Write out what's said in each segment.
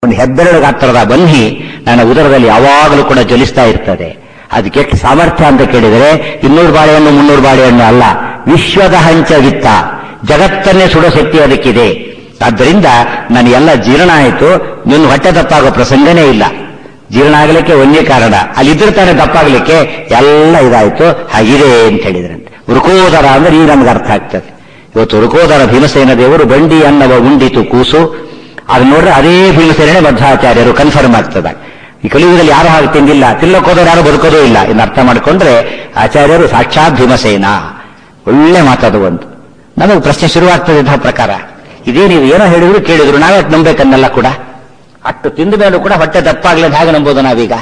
ಒಂದು ಹೆಬ್ಬೆರಳು ಗಾತ್ರದ ಬನ್ನಿ ನನ್ನ ಉದರದಲ್ಲಿ ಯಾವಾಗಲೂ ಕೂಡ ಜ್ವಲಿಸ್ತಾ ಇರ್ತದೆ ಅದಕ್ಕೆ ಎಷ್ಟು ಸಾಮರ್ಥ್ಯ ಅಂತ ಕೇಳಿದರೆ ಇನ್ನೂರು ಬಾಳೆಹಣ್ಣು ಮುನ್ನೂರು ಬಾಳೆಹಣ್ಣು ಅಲ್ಲ ವಿಶ್ವದ ಹಂಚ ವಿತ್ತ ಜಗತ್ತನ್ನೇ ಸುಡೋ ಶಕ್ತಿ ಅದಕ್ಕಿದೆ ಆದ್ದರಿಂದ ನನ್ನ ಎಲ್ಲ ಜೀರ್ಣ ಆಯಿತು ನಿನ್ನ ಹೊಟ್ಟೆ ತಪ್ಪಾಗೋ ಪ್ರಸಂಗನೇ ಇಲ್ಲ ಜೀರ್ಣ ಆಗಲಿಕ್ಕೆ ಒಂದೇ ಕಾರಣ ಅಲ್ಲಿದ್ದರೆ ತಾನೇ ದಪ್ಪಾಗಲಿಕ್ಕೆ ಎಲ್ಲ ಇದಾಯಿತು ಹಾಗಿದೆ ಅಂತ ಹೇಳಿದ್ರಂತೆ ವೃಕೋದರ ಅಂದ್ರೆ ಈಗ ನಮ್ಗೆ ಅರ್ಥ ಆಗ್ತದೆ ಇವತ್ತು ವೃಕೋದರ ಭೀಮಸೇನ ದೇವರು ಬಂಡಿ ಅನ್ನವ ಉಂಡಿತು ಕೂಸು ಅದು ನೋಡ್ರೆ ಅದೇ ಭೀಮಸೇನೆ ಮಧ್ವಾಚಾರ್ಯರು ಕನ್ಫರ್ಮ್ ಆಗ್ತದೆ ಈ ಕಲಿಯುಗದಲ್ಲಿ ಯಾರು ಹಾಗೆ ತಿಂದಿಲ್ಲ ತಿನ್ನಕ್ಕೆ ಹೋದವ್ರು ಯಾರು ಬದುಕೋದೇ ಇಲ್ಲ ಇನ್ನು ಅರ್ಥ ಮಾಡಿಕೊಂಡ್ರೆ ಆಚಾರ್ಯರು ಸಾಕ್ಷಾತ್ ಭೀಮಸೇನ ಒಳ್ಳೆ ಮಾತದು ಒಂದು ನಮಗೆ ಪ್ರಶ್ನೆ ಶುರುವಾಗ್ತದೆ ಇಂತಹ ಪ್ರಕಾರ ಇದೇ ನೀವು ಏನೋ ಹೇಳಿದ್ರು ಕೇಳಿದ್ರು ನಾವೇ ನಂಬೇಕನ್ನೆಲ್ಲ ಕೂಡ ಅಷ್ಟು ತಿಂದ ಮೇಲೂ ಕೂಡ ಹೊಟ್ಟೆ ದಪ್ಪಾಗ್ಲದ ಹಾಗೆ ನಂಬೋದು ನಾವೀಗ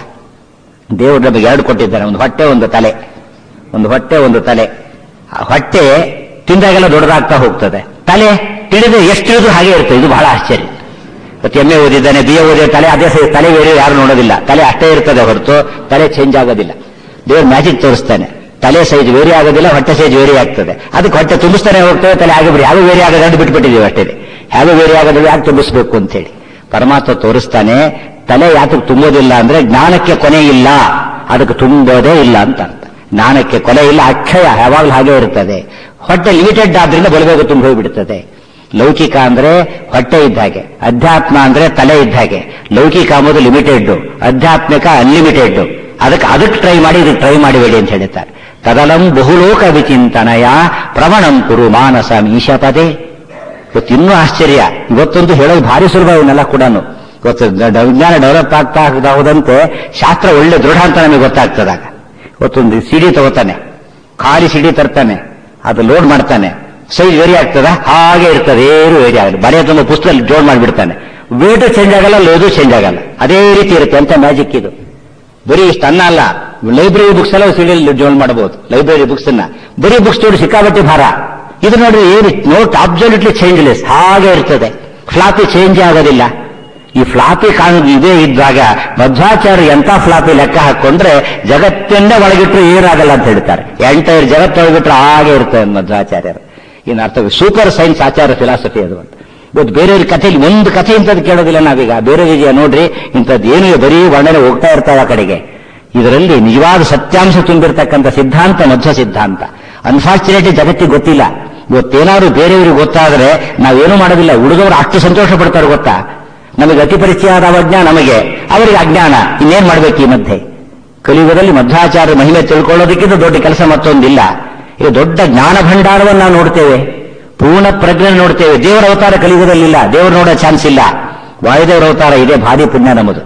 ದೇವರು ನಮಗೆ ಎರಡು ಕೊಟ್ಟಿದ್ದಾನೆ ಒಂದು ಹೊಟ್ಟೆ ಒಂದು ತಲೆ ಒಂದು ಹೊಟ್ಟೆ ಒಂದು ತಲೆ ಆ ಹೊಟ್ಟೆ ತಿಂದಾಗೆಲ್ಲ ದೊಡ್ಡದಾಗ್ತಾ ಹೋಗ್ತದೆ ತಲೆ ತಿಳಿದು ಎಷ್ಟಿಳಿದ್ರು ಹಾಗೆ ಇರ್ತದೆ ಇದು ಬಹಳ ಆಶ್ಚರ್ಯ ಇವತ್ತು ಎಮ್ಮೆ ಓದಿದ್ದಾನೆ ಬಿ ಎ ಓದಿದ ತಲೆ ಅದೇ ಸರಿ ತಲೆ ಬೇರೆ ಯಾರು ನೋಡೋದಿಲ್ಲ ತಲೆ ಅಷ್ಟೇ ಇರ್ತದೆ ಹೊರತು ತಲೆ ಚೇಂಜ್ ಆಗೋದಿಲ್ಲ ದೇವ್ರ ಮ್ಯಾಜಿಕ್ ತೋರಿಸ್ತಾನೆ ತಲೆ ಸೈಜ್ ವೇರಿ ಆಗೋದಿಲ್ಲ ಹೊಟ್ಟೆ ಸೈಜ್ ವೇರಿ ಆಗ್ತದೆ ಅದಕ್ಕೆ ಹೊಟ್ಟೆ ತುಂಬಿಸ್ತಾನೆ ಹೋಗ್ತದೆ ತಲೆ ಆಗಿಬಿಡಿ ಯಾವ ವೇರಿ ಆಗೋದು ಅಂತ ಬಿಟ್ಬಿಟ್ಟಿದ್ದೀವಿ ಅಷ್ಟೇ ಯಾವ ವೇರಿ ಆಗೋದಿಲ್ಲ ಯಾಕೆ ತುಂಬಿಸ್ಬೇಕು ಅಂತೇಳಿ ಪರಮಾತ್ಮ ತೋರಿಸ್ತಾನೆ ತಲೆ ಯಾತಕ್ಕೆ ತುಂಬೋದಿಲ್ಲ ಅಂದ್ರೆ ಜ್ಞಾನಕ್ಕೆ ಕೊನೆ ಇಲ್ಲ ಅದಕ್ಕೆ ತುಂಬೋದೇ ಇಲ್ಲ ಅಂತ ಅರ್ಥ ಜ್ಞಾನಕ್ಕೆ ಕೊನೆ ಇಲ್ಲ ಅಕ್ಷಯ ಯಾವಾಗಲೂ ಹಾಗೆ ಇರ್ತದೆ ಹೊಟ್ಟೆ ಲಿಮಿಟೆಡ್ ಆದ್ರಿಂದ ಬಲಬೇಗ ತುಂಬ ಹೋಗ್ಬಿಡ್ತದೆ ಲೌಕಿಕ ಅಂದ್ರೆ ಹೊಟ್ಟೆ ಇದ್ದ ಹಾಗೆ ಅಧ್ಯಾತ್ಮ ಅಂದ್ರೆ ತಲೆ ಇದ್ದ ಹಾಗೆ ಲೌಕಿಕ ಅಂಬುದು ಲಿಮಿಟೆಡ್ ಅಧ್ಯಾತ್ಮಿಕ ಅನ್ಲಿಮಿಟೆಡ್ ಅದಕ್ಕೆ ಅದಕ್ಕೆ ಟ್ರೈ ಮಾಡಿ ಇದಕ್ಕೆ ಟ್ರೈ ಮಾಡಬೇಡಿ ಅಂತ ಹೇಳ್ತಾರೆ ತದಲಂ ಬಹುಲೋಕ ವಿಚಿಂತನಯ ಪ್ರವಣಂ ಕುರು ಮಾನಸ ಮೀಶಪದೇ ಇವತ್ತು ಇನ್ನೂ ಆಶ್ಚರ್ಯ ಇವತ್ತೊಂದು ಹೇಳೋದು ಭಾರಿ ಸುಲಭ ಇವನ್ನೆಲ್ಲ ಕೂಡ ಇವತ್ತು ದ- ವಿಜ್ಞಾನ ಡೆವಲಪ್ ಆಗ್ತಾ ಆಗ್ತಾ ಹೋದಂತೆ ಶಾಸ್ತ್ರ ಒಳ್ಳೆ ದೃಢ ಅಂತ ನಮಗೆ ಗೊತ್ತಾಗ್ತದಾಗ ಇವತ್ತೊಂದು ಸಿಡಿ ತಗೋತಾನೆ ಖಾಲಿ ಸಿಡಿ ತರ್ತಾನೆ ಅದು ಲೋಡ್ ಮಾಡ್ತಾನೆ ಸೈಜ್ ವೇರಿ ಆಗ್ತದ ಹಾಗೆ ಇರ್ತದೆ ಏನು ವೇರಿ ಆಗಲ್ಲ ಬರೆಯ ತುಂಬ ಪುಸ್ತಕ ಜೋಡ್ ಮಾಡಿಬಿಡ್ತಾನೆ ವೇಟು ಚೇಂಜ್ ಆಗಲ್ಲ ಲೋದು ಚೇಂಜ್ ಆಗಲ್ಲ ಅದೇ ರೀತಿ ಇರುತ್ತೆ ಅಂತ ಮ್ಯಾಜಿಕ್ ಇದು ಬರೀ ಇಷ್ಟು ಅನ್ನ ಅಲ್ಲ ಲೈಬ್ರರಿ ಬುಕ್ಸ್ ಎಲ್ಲ ಸಿಡಿಯಲ್ಲಿ ಜೋನ್ ಮಾಡಬಹುದು ಲೈಬ್ರರಿ ಬುಕ್ಸ್ ಅನ್ನ ಬರೀ ಬುಕ್ಸ್ ನೋಡಿ ಸಿಕ್ಕಾಬಟ್ಟಿ ಭಾರ ಇದು ನೋಡಿ ಏನು ನೋಟ್ ಅಬ್ಸಲ್ಯೂಟ್ಲಿ ಚೇಂಜ್ಲೆಸ್ ಹಾಗೆ ಇರ್ತದೆ ಫ್ಲಾಪಿ ಚೇಂಜ್ ಆಗೋದಿಲ್ಲ ಈ ಫ್ಲಾಪಿ ಕಾಣ ಇದೇ ಇದ್ದಾಗ ಮಧ್ವಾಚಾರ್ಯ ಎಂತ ಫ್ಲಾಪಿ ಲೆಕ್ಕ ಹಾಕೊಂಡ್ರೆ ಜಗತ್ತನ್ನೇ ಒಳಗಿಟ್ರು ಏನಾಗಲ್ಲ ಅಂತ ಹೇಳ್ತಾರೆ ಎಂಟೈರ್ ಜಗತ್ತು ಒಳಗಿಟ್ರು ಹಾಗೆ ಇರ್ತದೆ ಮಧ್ವಾಚಾರ್ಯರು ಇನ್ನು ಅರ್ಥ ಸೂಪರ್ ಸೈನ್ಸ್ ಆಚಾರ ಫಿಲಾಸಫಿ ಅದು ಅಂತ ಇವತ್ತು ಬೇರೆಯವ್ರ ಕಥೆಯಲ್ಲಿ ಒಂದು ಕಥೆ ಇಂಥದ್ದು ಕೇಳೋದಿಲ್ಲ ನಾವೀಗ ಬೇರೆ ವಿಜಯ ನೋಡ್ರಿ ಇಂಥದ್ದು ಏನು ಬರೀ ವರ್ಣನೆ ಹೋಗ್ತಾ ಇರ್ತಾವೆ ಆ ಕಡೆಗೆ ಇದರಲ್ಲಿ ನಿಜವಾದ ಸತ್ಯಾಂಶ ತುಂಬಿರ್ತಕ್ಕಂಥ ಸಿದ್ಧಾಂತ ಮಧ್ವ ಸಿದ್ಧಾಂತ ಅನ್ಫಾರ್ಚುನೇಟ್ಲಿ ಜಗತ್ತಿಗೆ ಗೊತ್ತಿಲ್ಲ ಇವತ್ತೇನಾದ್ರು ಬೇರೆಯವರಿಗೆ ಗೊತ್ತಾದ್ರೆ ನಾವೇನು ಮಾಡೋದಿಲ್ಲ ಹುಡುಗರು ಅಷ್ಟು ಸಂತೋಷ ಪಡ್ತಾರೆ ಗೊತ್ತಾ ನಮಗೆ ಅತಿ ಪರಿಚಯ ಆದ ಅವಜ್ಞ ನಮಗೆ ಅವರಿಗೆ ಅಜ್ಞಾನ ಇನ್ನೇನ್ ಮಾಡ್ಬೇಕು ಈ ಮಧ್ಯೆ ಕಲಿಯುಗದಲ್ಲಿ ಮಧ್ವಾಚಾರ್ಯ ಮಹಿಮೆ ತಿಳ್ಕೊಳ್ಳೋದಕ್ಕಿಂತ ದೊಡ್ಡ ಕೆಲಸ ಮತ್ತೊಂದಿಲ್ಲ ಇದು ದೊಡ್ಡ ಜ್ಞಾನ ಭಂಡಾರವನ್ನು ನಾವು ನೋಡ್ತೇವೆ ಪೂರ್ಣ ಪ್ರಜ್ಞೆ ನೋಡ್ತೇವೆ ದೇವರ ಅವತಾರ ಕಲಿಯುಗದಲ್ಲಿಲ್ಲ ದೇವರು ನೋಡೋ ಚಾನ್ಸ್ ಇಲ್ಲ ವಾಯುದೇವರ ಅವತಾರ ಇದೆ ಭಾರಿ ಪುಣ್ಯ ನಮ್ಮದು